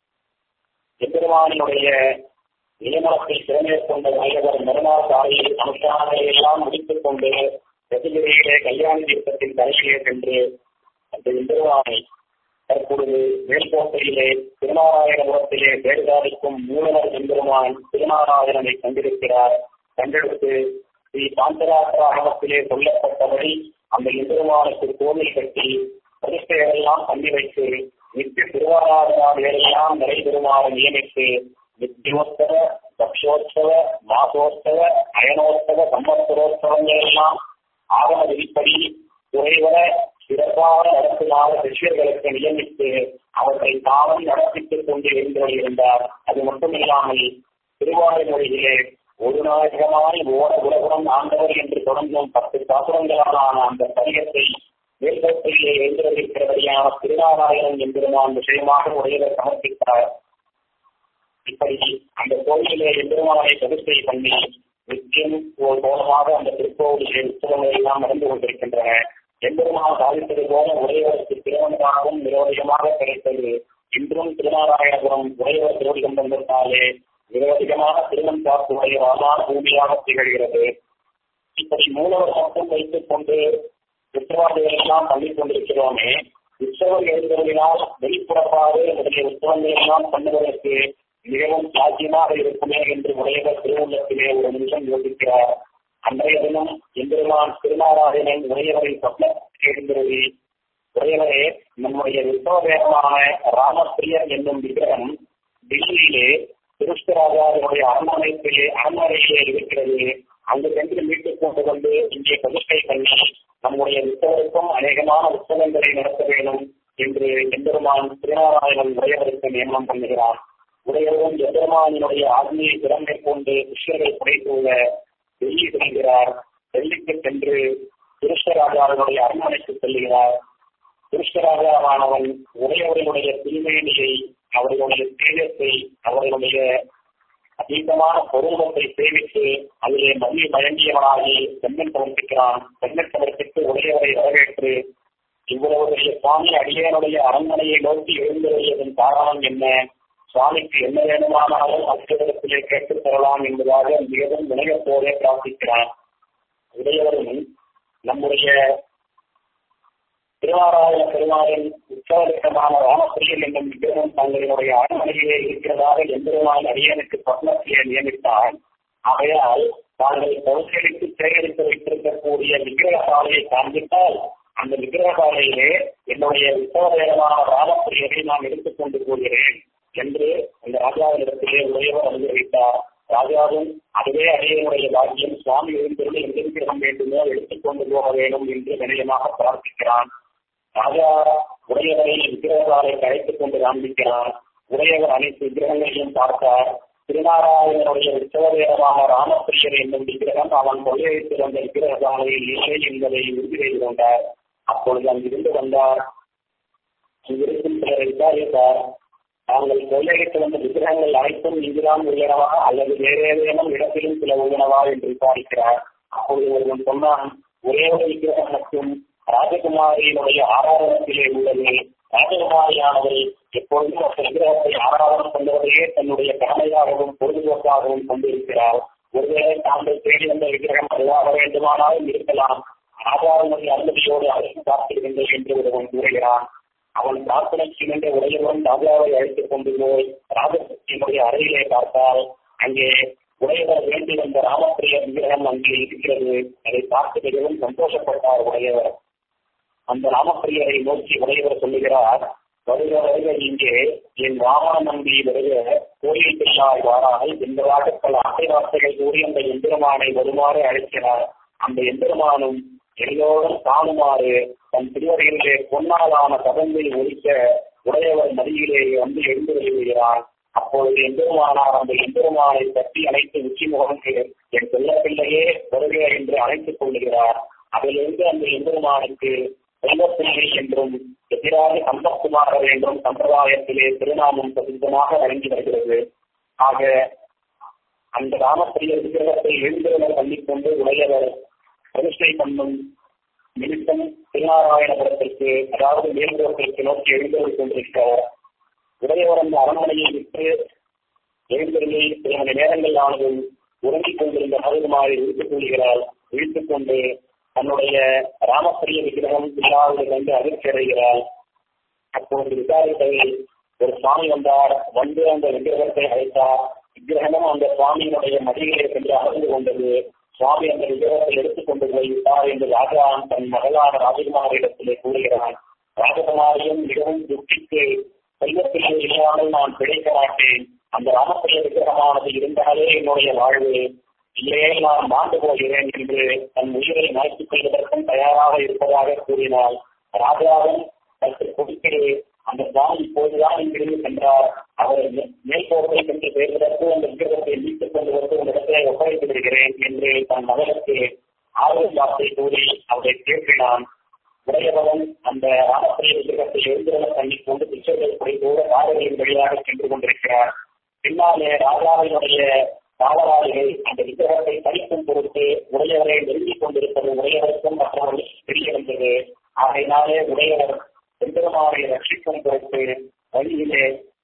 எம்பெருமானினுடைய நியமனத்தை திறமேற்கொண்ட வயவர் மறுநாள் காலையில் அனுஷ்டானங்களை எல்லாம் முடித்துக் கொண்டு ரசிகரையிலே கல்யாண தீர்த்தத்தின் கரையிலே சென்று அந்த எம்பெருமானை தற்பொழுது மேல்கோட்டையிலே திருநாராயணபுரத்திலே வேடுகாதிக்கும் மூலவர் எம்பெருமான் திருநாராயணனை கண்டிருக்கிறார் கண்டெடுத்து ஸ்ரீ சாந்தராசிராமத்திலே சொல்லப்பட்டபடி அந்த எம்பெருமானுக்கு கோவில் கட்டி பிரதிஷ்டைகளெல்லாம் பண்ணி வைத்து நித்திய திருவாராதனாவையெல்லாம் நடைபெறுமாறு நியமித்து நித்தியோத்சவ பக்ஷோத்சவ மாசோத்சவ அயனோத்சவ சம்பத்சரோத்சவங்கள் எல்லாம் ஆகம விதிப்படி குறைவர சிறப்பாக நடத்துமாறு சிஷ்யர்களுக்கு நியமித்து அவர்களை தானும் நடத்தித்துக் கொண்டு இருந்து இருந்தார் அது மட்டுமில்லாமல் திருவாரூரிலே ஒரு நாயகமாய் ஓர உலகம் ஆண்டவர் என்று தொடங்கும் பத்து சாசுரங்களான அந்த பதிகத்தை மேற்கொட்டிலே எழுந்திருக்கிறபடியான திருநாராயணன் எம்பெருமான் விஷயமாக உடையவர் சமர்ப்பித்தார் இப்படி அந்த கோயிலே எம்பெருமானை பிரதிஷ்டை பண்ணி நித்தியம் ஒரு கோலமாக அந்த திருக்கோவிலே உற்சவங்கள் எல்லாம் நடந்து கொண்டிருக்கின்றன எம்பெருமான் சாதித்தது போல உடையவருக்கு திருவனந்தாகவும் நிரோதிகமாக கிடைத்தது இன்றும் திருநாராயணபுரம் உடையவர் திருவடிகம் வந்திருந்தாலே நிரோதிகமான திருமண் பார்த்து உடைய வாதான பூமியாக திகழ்கிறது இப்படி மூலவர் மட்டும் வைத்துக் கொண்டு உற்சவாதிகள் எல்லாம் பண்ணிக் கொண்டிருக்கிறோமே உற்சவர் எழுதுவதனால் வெளிப்புறப்பாடு முதலிய உற்சவங்கள் எல்லாம் பண்ணுவதற்கு மிகவும் சாத்தியமாக இருக்குமே என்று உடையவர் திருவுள்ளத்திலே ஒரு நிமிஷம் யோசிக்கிறார் அன்றைய தினம் எம்பெருமான் திருநாராயணன் உடையவரை சொப்ன எழுந்திருவி உடையவரே நம்முடைய விஸ்வவேகமான ராமப்பிரியர் என்னும் விக்கிரகம் டெல்லியிலே திருஷ்டராஜாவினுடைய அரண்மனையிலே அரண்மனையிலே இருக்கிறது அங்கு சென்று மீட்டுக் கொண்டு வந்து இங்கே பிரதிஷ்டை பண்ணி நம்முடைய உற்சவருக்கும் அநேகமான உற்சவங்களை நடத்த வேண்டும் என்று எம்பெருமான் திருநாராயணன் உடையவருக்கு நியமனம் பண்ணுகிறார் உடையவரும் எம்பெருமானினுடைய ஆத்மியை திறமை கொண்டு விஷயங்களை படைத்துள்ள டெல்லி செல்கிறார் டெல்லிக்கு சென்று திருஷ்டராஜாவினுடைய அரண்மனைக்கு செல்கிறார் திருஷ்டராஜாவானவன் உடையவர்களுடைய திருமேனியை அவர்களுடைய தேஜத்தை அவர்களுடைய அதீதமான பொருளத்தை சேமித்து அதிலே மல்லி மயங்கியவனாகி பெண்ணன் சமர்ப்பிக்கிறான் பெண்ணன் சமர்ப்பித்து உடையவரை வரவேற்று இவ்வளவு பெரிய சுவாமி அடியனுடைய அரண்மனையை நோக்கி எழுந்துள்ளதன் காரணம் என்ன சுவாமிக்கு என்ன வேணுமானாலும் அத்தியத்திலே கேட்டுத் தரலாம் என்பதாக மிகவும் வினயத்தோடே பிரார்த்திக்கிறான் உடையவரும் நம்முடைய திருவாராயண பெருமாளின் உற்சவலிக்கமான ராமப்பிரியன் என்னும் விக்கிரகம் தங்களினுடைய அரண்மனையிலே இருக்கிறதாக எம்பெருமான் அடியனுக்கு பத்மத்தியை நியமித்தார் ஆகையால் தாங்கள் பௌசலிக்கு சேகரித்து வைத்திருக்கக்கூடிய விக்கிரக சாலையை காண்பித்தால் அந்த விக்கிரக சாலையிலே என்னுடைய உற்சவமான ராமப்பிரியரை நான் எடுத்துக் கொண்டு போகிறேன் என்று அந்த ராஜாவினிடத்திலே உடையவர் அனுகிரகித்தார் ராஜாவும் அதுவே அடையனுடைய பாக்கியம் சுவாமி எழுந்திருந்து எந்த விக்கிரகம் வேண்டுமோ எடுத்துக் கொண்டு போக வேண்டும் என்று வினயமாக பிரார்த்திக்கிறான் ராஜா உடையவரை விக்கிரகாலை அழைத்துக் கொண்டு காண்பிக்கிறார் உடையவர் அனைத்து விக்கிரகங்களையும் பார்த்தார் திருநாராயணனுடைய உற்சவதேவமான ராமபிரியர் என்னும் விக்கிரகம் அவன் கொள்ளையடித்து வந்த விக்கிரகாலையில் இல்லை என்பதை உறுதி செய்து கொண்டார் அப்பொழுது அங்கிருந்து வந்தார் அங்கிருக்கும் சிலரை விசாரித்தார் தாங்கள் கொள்ளையடித்து வந்த விக்கிரகங்கள் அனைத்தும் இங்குதான் உள்ளனவா அல்லது வேறு ஏதேனும் இடத்திலும் சில உள்ளனவா என்று விசாரிக்கிறார் அப்பொழுது ஒருவன் சொன்னான் ஒரே ஒரு விக்கிரகம் மட்டும் ராஜகுமாரியினுடைய ஆராதனத்திலே உள்ளது ராஜகுமாரியானவள் எப்பொழுதும் அந்த விக்கிரகத்தை ஆராதனம் பண்ணுவதையே தன்னுடைய கடமையாகவும் பொழுதுபோக்காகவும் கொண்டிருக்கிறார் ஒருவேளை தாங்கள் தேடி வந்த விக்கிரகம் அதுவாக வேண்டுமானாலும் இருக்கலாம் ராஜாவினுடைய அனுமதியோடு அழைத்து பார்த்திருக்கின்றேன் என்று ஒருவன் கூறுகிறான் அவன் பிரார்த்தனைக்கு நின்ற உடையவன் ராஜாவை அழைத்துக் கொண்டு போய் ராஜசக்தியினுடைய அறையிலே பார்த்தால் அங்கே உடையவர் வேண்டி வந்த ராமப்பிரிய விக்கிரகம் அங்கே இருக்கிறது அதை பார்த்து மிகவும் சந்தோஷப்பட்டார் உடையவர் அந்த ராமப்பிரியரை நோக்கி உடையவர் சொல்லுகிறார் வருக வருக இங்கே என் ராமன நம்பி வருக கோயில் பிள்ளாய் வாராமல் என்பதாக பல ஆசை வார்த்தைகள் கூறி அந்த எந்திரமானை வருமாறு அழைக்கிறார் அந்த எந்திரமானும் எல்லோரும் காணுமாறு தன் திருவரையிலே பொன்னாலான கதந்தை ஒழிக்க உடையவர் மதியிலே வந்து எழுந்து வருகிறான் அப்பொழுது எம்பெருமானார் அந்த எம்பெருமானை தட்டி அணைத்து உச்சி முகமுக்கு என் செல்ல பிள்ளையே வருக என்று அழைத்துக் கொள்கிறார் அதிலிருந்து அந்த எம்பெருமானுக்கு செல்வப்பிள்ளை என்றும் எதிராக சம்பத்குமாரர் என்றும் சம்பிரதாயத்திலே திருநாமம் பிரசித்தமாக வழங்கி வருகிறது ஆக அந்த ராமப்பிரிய விக்கிரகத்தை எழுந்தவர் பண்ணிக்கொண்டு உடையவர் பிரதிஷ்டை பண்ணும் நிமித்தம் திருநாராயணபுரத்திற்கு அதாவது மேல்புறத்திற்கு நோக்கி எழுந்தவர் கொண்டிருக்கிறார் உடையவர் அந்த அரண்மனையை விட்டு எழுந்தருளி சில மணி நேரங்கள் ஆனதும் உறங்கிக் கொண்டிருந்த மருதுமாரி விழித்துக் கொள்கிறாள் விழித்துக் கொண்டு தன்னுடைய ராமப்பிரிய விக்கிரகம் இல்லாதது கண்டு அதிர்ச்சி அடைகிறாள் அப்போது விசாரித்ததில் ஒரு சுவாமி வந்தார் வந்து அந்த விக்கிரகத்தை அழைத்தார் விக்கிரகமும் அந்த சுவாமியினுடைய மடியிலே சென்று அமர்ந்து கொண்டது சுவாமி அந்த விக்கிரகத்தை எடுத்துக் கொண்டு போய் விட்டார் என்று ராஜான் தன் மகளான ராஜகுமாரிடத்திலே கூறுகிறான் ராஜகுமாரியும் மிகவும் துக்கித்து செல்வத்திலே இல்லாமல் நான் பிழைக்க மாட்டேன் அந்த ராமப்பிரிய விக்கிரகமானது இருந்தாலே என்னுடைய வாழ்வு இல்லையே நான் மாண்டு போகிறேன் என்று தன் உயிரை மாய்த்துக் கொள்வதற்கும் தயாராக இருப்பதாக கூறினாள் ராஜாவும் சற்று கொடுத்து அந்த சுவாமி இப்போதுதான் இங்கிருந்து சென்றார் அவர் மேல்கோட்டை சென்று சேர்வதற்கு அந்த விக்கிரகத்தை மீட்டுக் கொண்டு வந்து உங்களிடத்திலே ஒப்படைத்து விடுகிறேன் என்று தன் மகனுக்கு ஆர்வம் வார்த்தை கூறி அவரை கேட்கிறான் உடையவன் அந்த ராமப்பிரிய விக்கிரகத்தை எழுந்திரன தண்ணி கொண்டு பிச்சைகள் குறைந்தோடு பாதைகளின் வழியாக சென்று கொண்டிருக்கிறார் பின்னாலே ராஜாவினுடைய காவலாளிகள் அந்த விக்கிரகத்தை தனிக்கும் பொருட்டு உடையவரை நெருங்கிக் கொண்டிருப்பது உடையவருக்கும் மற்றவர்களுக்கு தெரிய வந்தது ஆகையினாலே உடையவர் எம்பெருமானை ரட்சிக்கும் பொருட்டு வழியிலே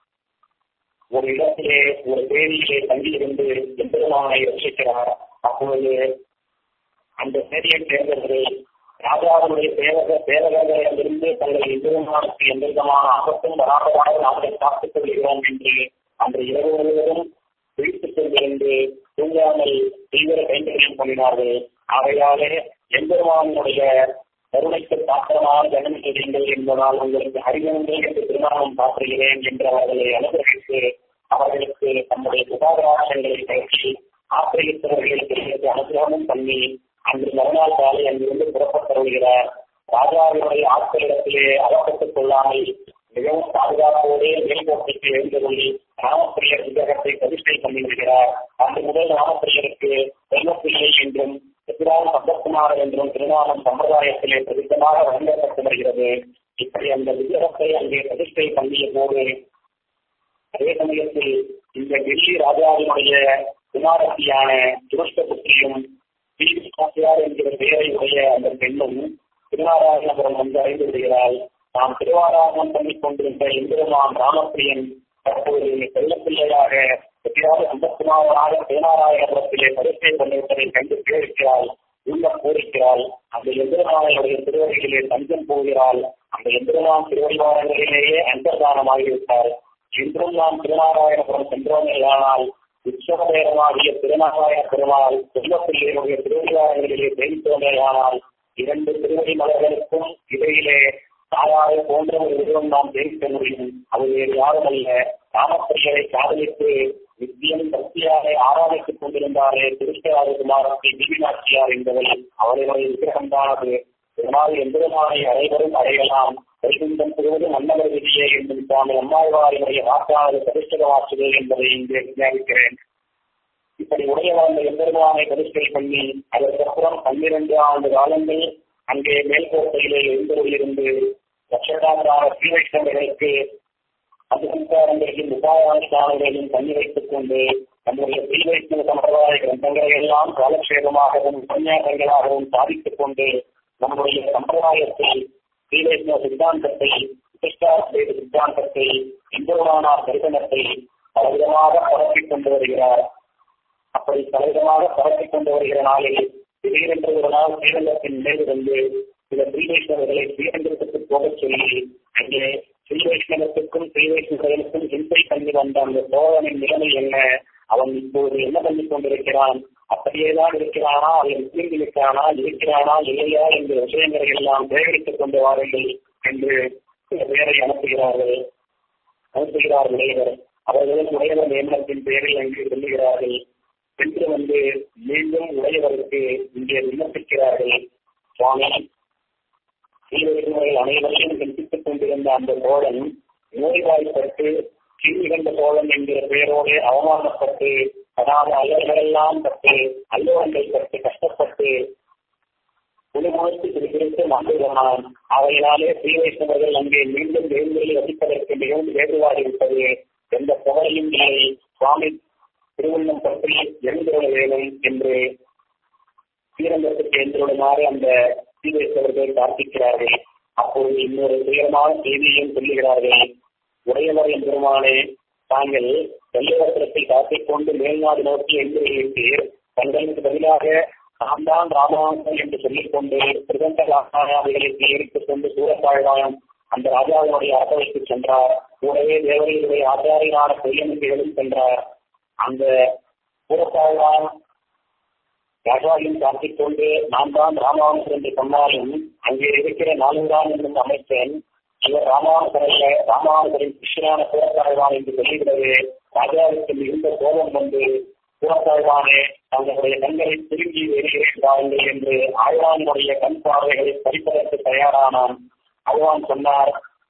ஒரு இடத்திலே ஒரு தேதியிலே தங்கியிருந்து எம்பெருமானை ரட்சிக்கிறார் அப்பொழுது அந்த சேரியை சேர்ந்தவர்கள் ராஜாவுடைய சேவக சேவகர்களிடமிருந்து தங்கள் எம்பெருமானுக்கு எந்த விதமான ஆபத்தும் வராதவாறு நாங்கள் காத்துக் கொள்கிறோம் என்று அன்று இரவு முழுவதும் விழித்துக் கொண்டிருந்து தூங்காமல் தீவிர கைங்கரியம் பண்ணினார்கள் ஆகையாலே எம்பெருமானுடைய கருணைக்கு பாத்திரமான ஜனம் செய்யுங்கள் என்பதால் உங்களுக்கு அறிவுங்கள் என்று திருநாமம் பாற்றுகிறேன் என்று அவர்களை அனுகிரகித்து அவர்களுக்கு தம்முடைய சுகாதாரங்களை பயிற்சி ஆசிரியத்தவர்களுக்கு அனுகிரகமும் பண்ணி அன்று மறுநாள் காலை அங்கிருந்து புறப்பட்டு வருகிறார் ராஜாவினுடைய ஆட்களிடத்திலே அகப்பட்டுக் கொள்ளாமல் மிகவும் பாதுகாப்போடு மேல்கோட்டைக்கு எழுந்து கொள்ளி ராமப்பிரியர் விக்கிரகத்தை பிரதிஷ்டை பண்ணி விடுகிறார் அன்று முதல் ராமப்பிரியருக்கு செல்வப்பிள்ளை என்றும் எதிரான சம்பத்குமார் என்றும் திருநாமம் சம்பிரதாயத்திலே பிரசித்தமாக வழங்கப்பட்டு வருகிறது இப்படி அந்த விக்கிரகத்தை அங்கே பிரதிஷ்டை பண்ணிய போது அதே சமயத்தில் இந்த டெல்லி ராஜாவினுடைய குமாரத்தியான துருஷ்டபுத்திரியும் ஸ்ரீவிஸ்வாசியார் என்கிற பெயரை உடைய அந்த பெண்ணும் திருநாராயணபுரம் வந்து அறிந்து விடுகிறாள் நாம் திருவாராயணம் பண்ணிக் கொண்டிருந்த எம்பெருமான் ராமப்பிரியன் தற்போது செல்லப்பிள்ளையாக எதிராக சம்பத்குமாராக திருநாராயணபுரத்திலே பரிசை பண்ணிவிட்டதை கண்டு கேட்கிறாள் உள்ள போரிக்கிறாள் அந்த எம்பெருமானுடைய திருவடிகளிலே தஞ்சம் போகிறாள் அந்த எம்பெருமான் திருவடிவாரங்களிலேயே அந்தர்தானமாகிவிட்டார் இன்றும் நாம் திருநாராயணபுரம் சென்றோமே ஆனால் உற்சவநேரமாகிய திருநாராயண பெருமாள் செல்வப்பிள்ளையுடைய திருவிழாங்களிலே தெரிவித்தோமே ஆனால் இரண்டு திருவடி மலர்களுக்கும் இடையிலே தாயாரை போன்ற ஒரு உருவம் நாம் தெரிவிக்க முடியும் அது வேறு யாரும் அல்ல ராமப்பிரியரை காதலித்து வித்தியம் பக்தியாக ஆராதித்துக் கொண்டிருந்தாரே திருஷ்டராஜகுமாரத்தை திவிநாச்சியார் என்பவள் அவர்களுடைய விக்கிரகம்தானது இதனால் எந்திரமானை அனைவரும் அடையலாம் வைகுண்டம் பெறுவது மன்னவர் விதியே என்றும் சுவாமி அம்மாழ்வாரினுடைய வாக்கானது பரிஷ்டக வாசுகள் என்பதை இங்கே விஞ்ஞாபிக்கிறேன் இப்படி உடைய வந்த எம்பெருமானை பரிஷ்கை பண்ணி அதற்கப்புறம் பன்னிரண்டு ஆண்டு காலங்கள் அங்கே மேல்கோட்டையிலே எழுந்தொழிலிருந்து லட்சக்கணக்கான ஸ்ரீவைஷ்ணவர்களுக்கு அதிகாரங்களையும் உபாயானுஷ்டானங்களையும் பண்ணி வைத்துக் கொண்டு நம்முடைய ஸ்ரீவைஷ்ணவ சம்பிரதாய கிரந்தங்களை எல்லாம் காலக்ஷேபமாகவும் உபன்யாசங்களாகவும் சாதித்துக் கொண்டு நம்முடைய சம்பிரதாயத்தை ஸ்ரீவைஷ்ணவ சித்தாந்தத்தை பிரதிஷ்டாத்வைத சித்தாந்தத்தை இந்துவானார் தரிசனத்தை பலவிதமாக பரப்பிக் கொண்டு வருகிறார் அப்படி பலவிதமாக பரப்பிக் கொண்டு வருகிற நாளில் திடீரென்று ஒரு நாள் ஸ்ரீரங்கத்தின் நினைவு வந்து சில ஸ்ரீவைஷ்ணவர்களை ஸ்ரீரங்கத்துக்கு போகச் சொல்லி அங்கே ஸ்ரீவைஷ்ணவத்துக்கும் ஸ்ரீவைஷ்ணவர்களுக்கும் ஹிம்சை பண்ணி வந்த அந்த சோழனின் நிலைமை என்ன அவன் இப்போது என்ன பண்ணி கொண்டிருக்கிறான் அப்படியேதான் இருக்கிறானா அவன் முஸ்லிம் இருக்கிறானா இருக்கிறானா இல்லையா என்ற விஷயங்களை எல்லாம் சேகரித்துக் கொண்டு வாருங்கள் என்று சில பேரை அனுப்புகிறார்கள் அனுப்புகிறார் உடையவர் அவர்களும் உடையவர் நியமனத்தின் பெயரில் அங்கு சொல்லுகிறார்கள் சென்று வந்து மீண்டும் உடையவருக்கு இங்கே விண்ணப்பிக்கிறார்கள் சுவாமி ஸ்ரீவைஷ்ணவர்கள் அனைவரையும் சிந்தித்துக் கொண்டிருந்த அந்த சோழன் நோய்வாய்ப்பட்டு கீழ்நிகழ்ந்த சோழன் என்கிற பெயரோடு அவமானப்பட்டு அதாவது அல்லல்களெல்லாம் பட்டு அல்லோகங்கள் பட்டு கஷ்டப்பட்டு குழுமுழுத்து குறிப்பிட்டு மாண்டு போனான் அவையினாலே ஸ்ரீவைஷ்ணவர்கள் அங்கே மீண்டும் வேண்டுகளை வசிப்பதற்கு மிகவும் ஏதுவாகிவிட்டது எந்த புகழையும் இல்லை சுவாமி திருவண்ணம் பற்றி எழுந்துள்ள வேணும் என்று ஸ்ரீரங்கத்துக்கு எழுந்துள்ளமாறு அந்த ஸ்ரீவைஷ்ணவர்கள் பிரார்த்திக்கிறார்கள் அப்போது இன்னொரு துயரமான செய்தியையும் சொல்லுகிறார்கள் உடையவர் எம்பெருமானே தாங்கள் வெள்ளைவத்திரத்தை காட்டிக் கொண்டு மேல்நாடு நோக்கி எழுந்துள்ளீர்கள் தங்களுக்கு பதிலாக நாம் தான் ராமாவன் என்று சொல்லிக் கொண்டு பிரதந்த ராமாயாவிகளை சேகரித்துக் கொண்டு சூரத்தாழ்வாயம் அந்த ராஜாவினுடைய அரசவைக்கு சென்றார் கூடவே தேவதையுடைய ஆச்சாரியனான பெரியமந்திகளும் சென்றார் அந்த சூரத்தாழ்வான் ராஜாவையும் காட்டிக் கொண்டு நான் தான் ராமாவன் என்று சொன்னாலும் அங்கே இருக்கிற நான்காம் என்னும் அமைச்சன் இவர் ராமானுசர் அல்ல ராமானுசரின் கிருஷ்ணான சூரத்தாழ்வான் என்று சொல்லுகிறது ராஜாவுக்கு மிகுந்த கோபம் வந்து சூரத்தாழ்வானே தங்களுடைய கண்களை திரும்பி வெளியேறி பாருங்கள் என்று ஆழ்வானுடைய கண் பார்வைகளை பறிப்பதற்கு தயாரானான் ஆழ்வான் சொன்னார்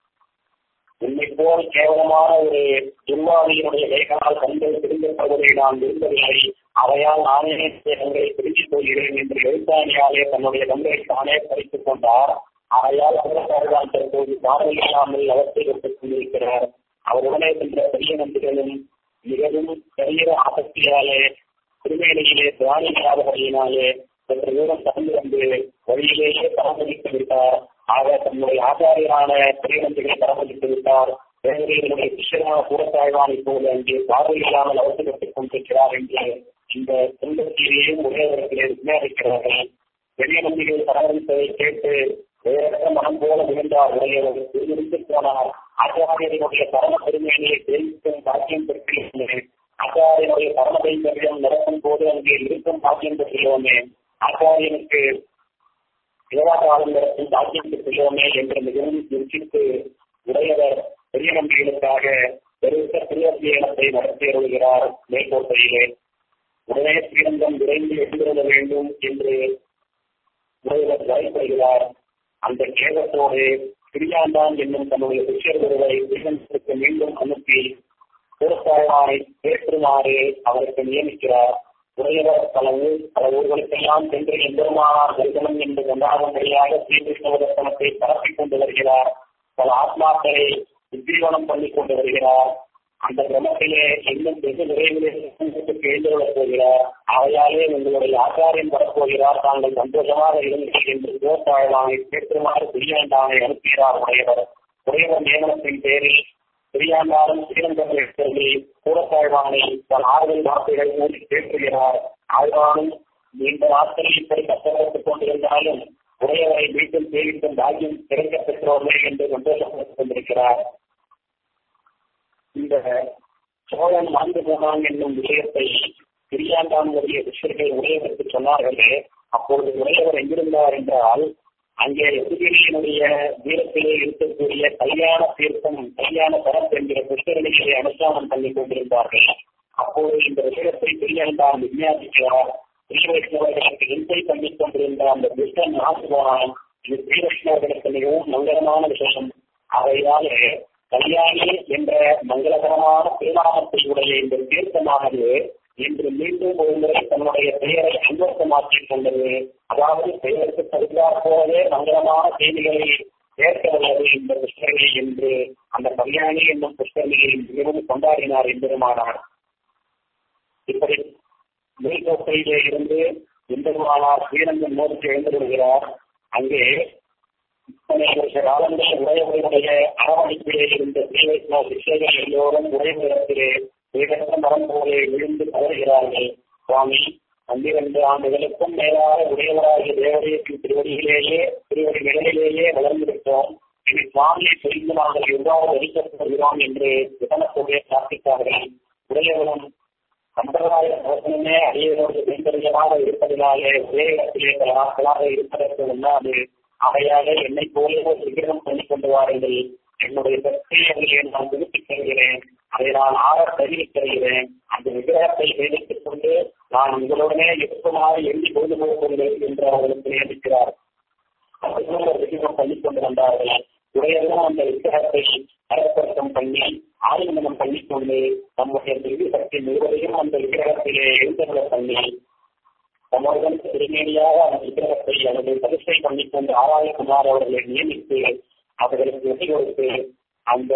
உன்னை போல் கேவலமான ஒரு துர்வாதியினுடைய லேகனால் கண்கள் திரும்பப்படுவதை நான் விரும்பவில்லை அவையால் நானே கண்களை திரும்பிப் போகிறேன் என்று எழுத்தாணியாலே தன்னுடைய கண்களை தானே பறித்துக் கொண்டார் ஆகையால் அவர்களால் தற்போது பார்வை இல்லாமல் அவற்றை விட்டுக் கொண்டிருக்கிறார் அவருடனே சென்ற பெரிய நம்பிகளும் மிகவும் பெரிய ஆசக்தியாலே திருமேலையிலே திராணியாதபடியினாலே சற்று தூரம் கடந்து வந்து வழியிலேயே பராமரித்து விட்டார் ஆக தன்னுடைய ஆச்சாரியரான திரைவந்திகளை பராமரித்து விட்டார் தேவதைகளுடைய கிருஷ்ணனான கூடத்தாழ்வான் இப்போது அங்கே பார்வை இல்லாமல் அவசரப்பட்டுக் கொண்டிருக்கிறார் என்று இந்த துன்பத்தீரையும் உடையவர்களை விஞ்ஞானிக்கிறார்கள் பெரிய நம்பிகள் பராமரிப்பதை கேட்டு வேறற்ற மனம் போல விழுந்தார் உடையவர் திருவிருந்து போனார் ஆச்சாரியனுடைய பரம பெருமையை தெரிவிக்கும் பாக்கியம் பெற்றிருந்தேன் ஆச்சாரியனுடைய பரம கைங்கரியம் நடக்கும் போது அங்கே இருக்கும் பாக்கியம் பெற்றியோமே ஆச்சாரியனுக்கு சேவாகாலம் நடக்கும் பாக்கியம் பெற்றியோமே என்று மிகவும் யோசித்து உடையவர் பெரிய நம்பிகளுக்காக பெருத்த திருவத்தியனத்தை நடத்தி வருகிறார் மேற்கோட்டையிலே உடனே ஸ்ரீரங்கம் விரைந்து எழுந்திருந்த வேண்டும் என்று உடையவர் வரைப்படுகிறார் அந்த கேதத்தோடு பிரியாண்டான் என்னும் தன்னுடைய சிஷ்யர் ஒருவரை ஸ்ரீரங்கத்திற்கு மீண்டும் அனுப்பி பொறுப்பாளரை ஏற்றுமாறு அவருக்கு நியமிக்கிறார் உடையவர் பல ஊர் பல ஊர்களுக்கெல்லாம் சென்று எம்பெருமானார் தரிசனம் என்று கொண்டாடும்படியாக ஸ்ரீகிருஷ்ண தர்சனத்தை பரப்பிக் கொண்டு வருகிறார் பல ஆத்மாக்களை உத்தீவனம் பண்ணிக் கொண்டு வருகிறார் அந்த கிரமத்திலே இன்னும் வெகு விரைவிலே எழுந்துள்ளப் போகிறார் அவையாலே உங்களுடைய ஆச்சாரியம் வரப்போகிறார் தாங்கள் சந்தோஷமாக இருந்தீர்கள் என்று சிவத்தாழ்வானை கேட்டுமாறு பிரியாண்டானை அனுப்புகிறார் உடையவர் உடையவர் நியமனத்தின் பேரில் பிரியாண்டாலும் ஸ்ரீரங்கத்தில் சொல்லி கூடத்தாழ்வானை தன் ஆறுதல் வார்த்தைகள் கூறி பேசுகிறார் ஆழ்வானும் நீண்ட நாட்களில் இப்படி கஷ்டப்பட்டுக் கொண்டிருந்தாலும் உடையவரை மீண்டும் சேவிக்கும் பாக்கியம் கிடைக்கப் பெற்றோர்களே என்று சந்தோஷப்பட்டுக் கொண்டிருக்கிறார் இந்த சோழன் மாண்டு போனான் என்னும் விஷயத்தை பிரியாண்டானுடைய சிஷ்யர்கள் உடையவருக்கு சொன்னார்களே அப்பொழுது உடையவர் எங்கிருந்தார் என்றால் அங்கே எதிரியினுடைய வீரத்திலே இருக்கக்கூடிய கல்யாண தீர்த்தம் கல்யாண பரப் என்கிற புஷ்கரணிகளை அனுஷ்டானம் பண்ணி கொண்டிருந்தார்கள் அப்போது இந்த விஷயத்தை பிரியாண்டான் விஞ்ஞாபிக்கிறார் ஸ்ரீவைஷ்ணவர்களுக்கு இன்றை பண்ணிக் கொண்டிருந்த அந்த புஷ்கன் நாசு போனான் இது ஸ்ரீவைஷ்ணவர்களுக்கு மிகவும் மங்களமான விஷயம் அவையாலே கல்யாணி என்ற மங்களகரமான திருநாமத்தை உடைய இந்த தீர்த்தமானது இன்று மீண்டும் ஒரு முறை தன்னுடைய பெயரை அன்வர்த்தமாக்கிக் கொண்டது அதாவது பெயருக்கு தகுந்தாற் போலவே மங்களமான செய்திகளை சேர்க்க உள்ளது இந்த புஷ்கரணி என்று அந்த கல்யாணி என்னும் புஷ்கரணியை மிகவும் கொண்டாடினார் எம்பெருமானார் இப்படி மேல்கோட்டையிலே இருந்து எம்பெருமானார் ஸ்ரீரங்கம் நோக்கி எழுந்திருக்கிறார் அங்கே இத்தனை வருஷ காலங்கள் உடையவர்களுடைய அரவணைப்பிலே இருந்த ஸ்ரீவைஷ்ணவ சிஷ்யர்கள் எல்லோரும் உடையவரிடத்திலே உயர்ந்த மரம் போலே விழுந்து கவருகிறார்கள் சுவாமி பன்னிரண்டு ஆண்டுகளுக்கும் மேலாக உடையவராகிய தேவதையத்தின் திருவடியிலேயே திருவடி நிலையிலேயே வளர்ந்திருக்கிறோம் இனி சுவாமியை புரிந்து நாங்கள் எவ்வாறு ஒதுக்கப்படுகிறோம் என்று விதனத்தோடைய பிரார்த்தித்தார்கள் உடையவரும் சம்பிரதாய தோசனமே அடியவரோடு பெண்பரியமாக இருப்பதினாலே ஒரே இடத்திலே பல நாட்களாக இருப்பதற்கு முன்னாது ஆகையாக என்னை போலே ஒரு விக்கிரகம் பண்ணிக் கொண்டு வாருங்கள் என்னுடைய சக்தியை நான் புதுப்பிக் கொள்கிறேன் அதை நான் ஆற தெரிவிக்கிறேன் அந்த விக்கிரகத்தை சேமித்துக் கொண்டு நான் உங்களுடனே எப்பமாறு எண்ணி கொண்டு போகிறேன் என்று அவர்களுக்கு நியமிக்கிறார் அவர்களும் ஒரு விக்கிரகம் பண்ணிக் கொண்டு வந்தார்கள் உடையதும் அந்த விக்கிரகத்தை அரசர்த்தம் பண்ணி ஆலிங்கனம் பண்ணிக்கொண்டு நம்முடைய திவ்ய சக்தி முழுவதையும் அந்த விக்கிரகத்திலே எழுந்தருள பண்ணி தம்முடன் திருமேனியாக அந்த விக்கிரகத்தை அல்லது பரிசை பண்ணிக்கொண்டு ஆராயகுமார் அவர்களை நியமித்து அவர்களுக்கு வெற்றி கொடுத்து அந்த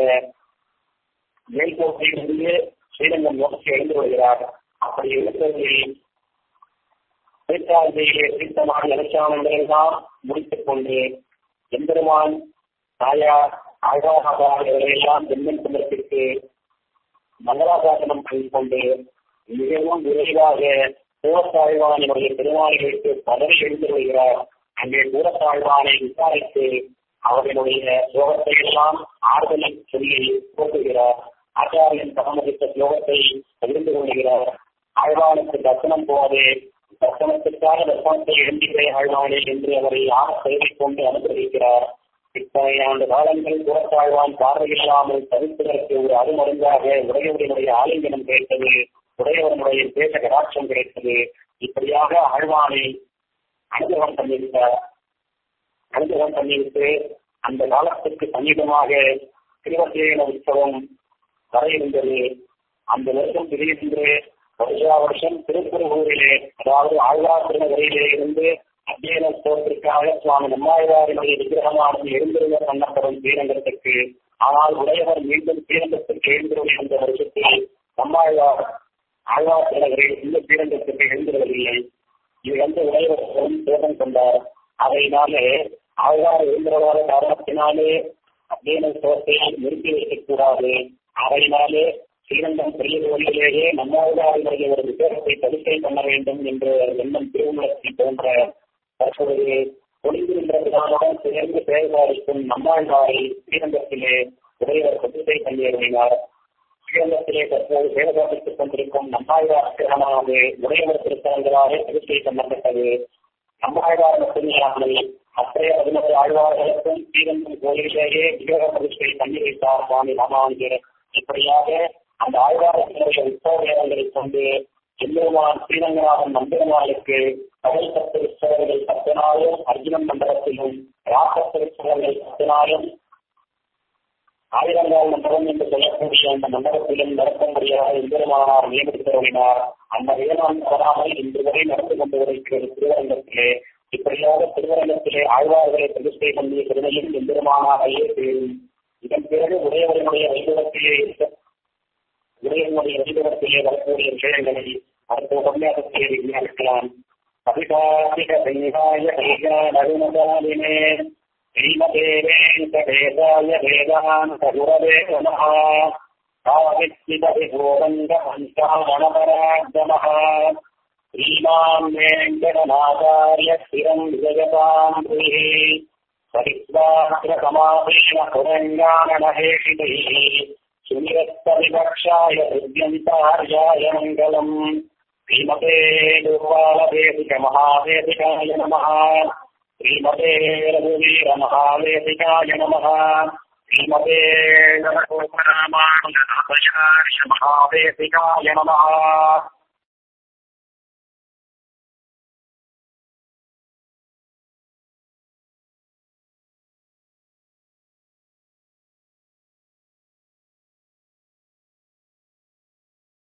மேல்கோட்டையிலிருந்து ஸ்ரீரங்கம் நோக்கி எழுந்து வருகிறார் அப்படி எழுந்தவர்களில் பேச்சார்ஜையிலே தீர்த்தமான அனுஷ்டானங்களை எல்லாம் முடித்துக் கொண்டு எம்பெருமான் தாயார் ஆழ்வாகாரர்களை எல்லாம் தென்மன் குமரத்திற்கு மங்களாசாசனம் செய்து கொண்டு மிகவும் விரைவாக கூறத்தாழ்வானுடைய பெருமாளிகளுக்கு பதவி எழுந்து வருகிறார் அங்கே கூறத்தாழ்வானை விசாரித்து அவர்களுடைய ஸ்லோகத்தை எல்லாம் ஆறுதலை சொல்லி போக்குகிறார் ஆச்சாரியன் சமமதித்த ஸ்லோகத்தை பகிர்ந்து கொள்கிறார் ஆழ்வானுக்கு தர்சனம் போது தர்சனத்திற்காக தர்சனத்தை எழுந்திரை ஆழ்வானே என்று அவரை யார் செய்திக் கொண்டு அனுகிரகிக்கிறார் இத்தனை ஆண்டு காலங்கள் புறத்தாழ்வான் பார்வையில்லாமல் தவிர்ப்பதற்கு ஒரு அருமருந்தாக உடையவர்களுடைய ஆலிங்கனம் கிடைத்தது உடையவனுடைய தேச கடாட்சம் கிடைத்தது இப்படியாக ஆழ்வானை அனுகிரகம் பண்ணிவிட்டார் அனுகிரகம் பண்ணிவிட்டு அந்த காலத்துக்கு சமீபமாக திருவத்தேன உற்சவம் வர இருந்தது அந்த வருஷம் திடீரென்று வருஷா வருஷம் திருக்குறூரிலே அதாவது ஆழ்வார் திருநகரிலே இருந்து அத்தியன ஸ்தோத்திற்காக சுவாமி நம்மாழ்வாரினுடைய விக்கிரகமானது எழுந்திருந்த பண்ணப்படும் ஸ்ரீரங்கத்திற்கு ஆனால் உடையவர் மீண்டும் ஸ்ரீரங்கத்திற்கு எழுந்திருந்த இந்த வருஷத்தில் நம்மாழ்வார் ஆழ்வார் திருநகரில் இந்த ஸ்ரீரங்கத்திற்கு எழுந்திருவதில்லை இது வந்து உடையவர் சேதம் கொண்டார் அதையினாலே ஆழ்வார் எழுந்திரவாத காரணத்தினாலே அத்தியன ஸ்தோத்தை நிறுத்தி வைக்கக்கூடாது அதையினாலே ஸ்ரீரங்கம் பெரிய கோயிலேயே நம்மாழ்வாரினுடைய ஒரு விக்கிரகத்தை பரிசை பண்ண வேண்டும் என்று எண்ணம் திருவுள்ளத்தில் தோன்ற தற்பொழுது ஒளிந்திருந்தவர்களுடன் சேர்ந்து செயல்பாடிக்கும் நம்மாழ்வாரை ஸ்ரீரங்கத்திலே உடையவர் பிரதிஷ்டை பண்ணியிருந்தார் ஸ்ரீரங்கத்திலே தற்போது செயல்பாட்டுக் கொண்டிருக்கும் நம்மாழ்வார் கிரகமானது உடையவர் திருத்தலங்களாக பிரதிஷ்டை பண்ணப்பட்டது நம்மாழ்வார் மட்டுமில்லாமல் மற்றைய பதினொரு ஆழ்வார்களுக்கும் ஸ்ரீரங்கம் கோயிலேயே விக்கிரக பிரதிஷ்டை பண்ணி வைத்தார் சுவாமி ராமானுஜர் இப்படியாக அந்த ஆழ்வாரத்தினுடைய உற்சவ வேதங்களை கொண்டு எம்பெருமான் ஸ்ரீரங்கநாதன் நம்பெருமாளுக்கு கடல் சத்திருச்சவர்கள் பத்து நாளும் அர்ஜுனன் மண்டபத்திலும் ராசத்திருச்சவர்கள் பத்து நாளும் ஆயிரங்கால் மண்டபம் என்று சொல்லக்கூடிய அந்த மண்டபத்திலும் நடக்கும்படியாக எம்பெருமானார் நியமித்தருளினார் அந்த வேளாண் வராமல் இன்று வரை நடந்து கொண்டு வருகிறது திருவரங்கத்திலே இப்படியாக திருவரங்கத்திலே ஆழ்வார்களை பிரதிஷ்டை பண்ணிய பெருமையும் எம்பெருமானாரையே சேரும் இதன் பிறகு உடையவர்களுடைய வைபவத்திலே இருக்க உடையவனுடைய வைபவத்திலே வரக்கூடிய விஷயங்களை அடுத்த உபன்யாசத்திலே விஞ்ஞானிக்கலாம் அபிகாசிக பெங்காய கைகாலினே ஸ்ரீமதே வெங்கடேசாய வேதாந்த குரவே நமः காவிச்சிதவிகோரங்க பஞ்சாமணபராக்ரமः श्रीमान् वेङ्कटनाचार्य स्थिरम् विजयताम् गृहे परिस्वाग्रसमासेन पुरङ्गानमहेषितैः सुनिरस्तविवक्षाय हृद्यन्तार्याय मङ्गलम् श्रीमते दुर्वालवेदिकमहावेदिकाय नमः श्रीमते रघुवीरमहावेदिकाय नमः श्रीमते नरकोपरामानुजनाथयार्य महावेदिकाय नमः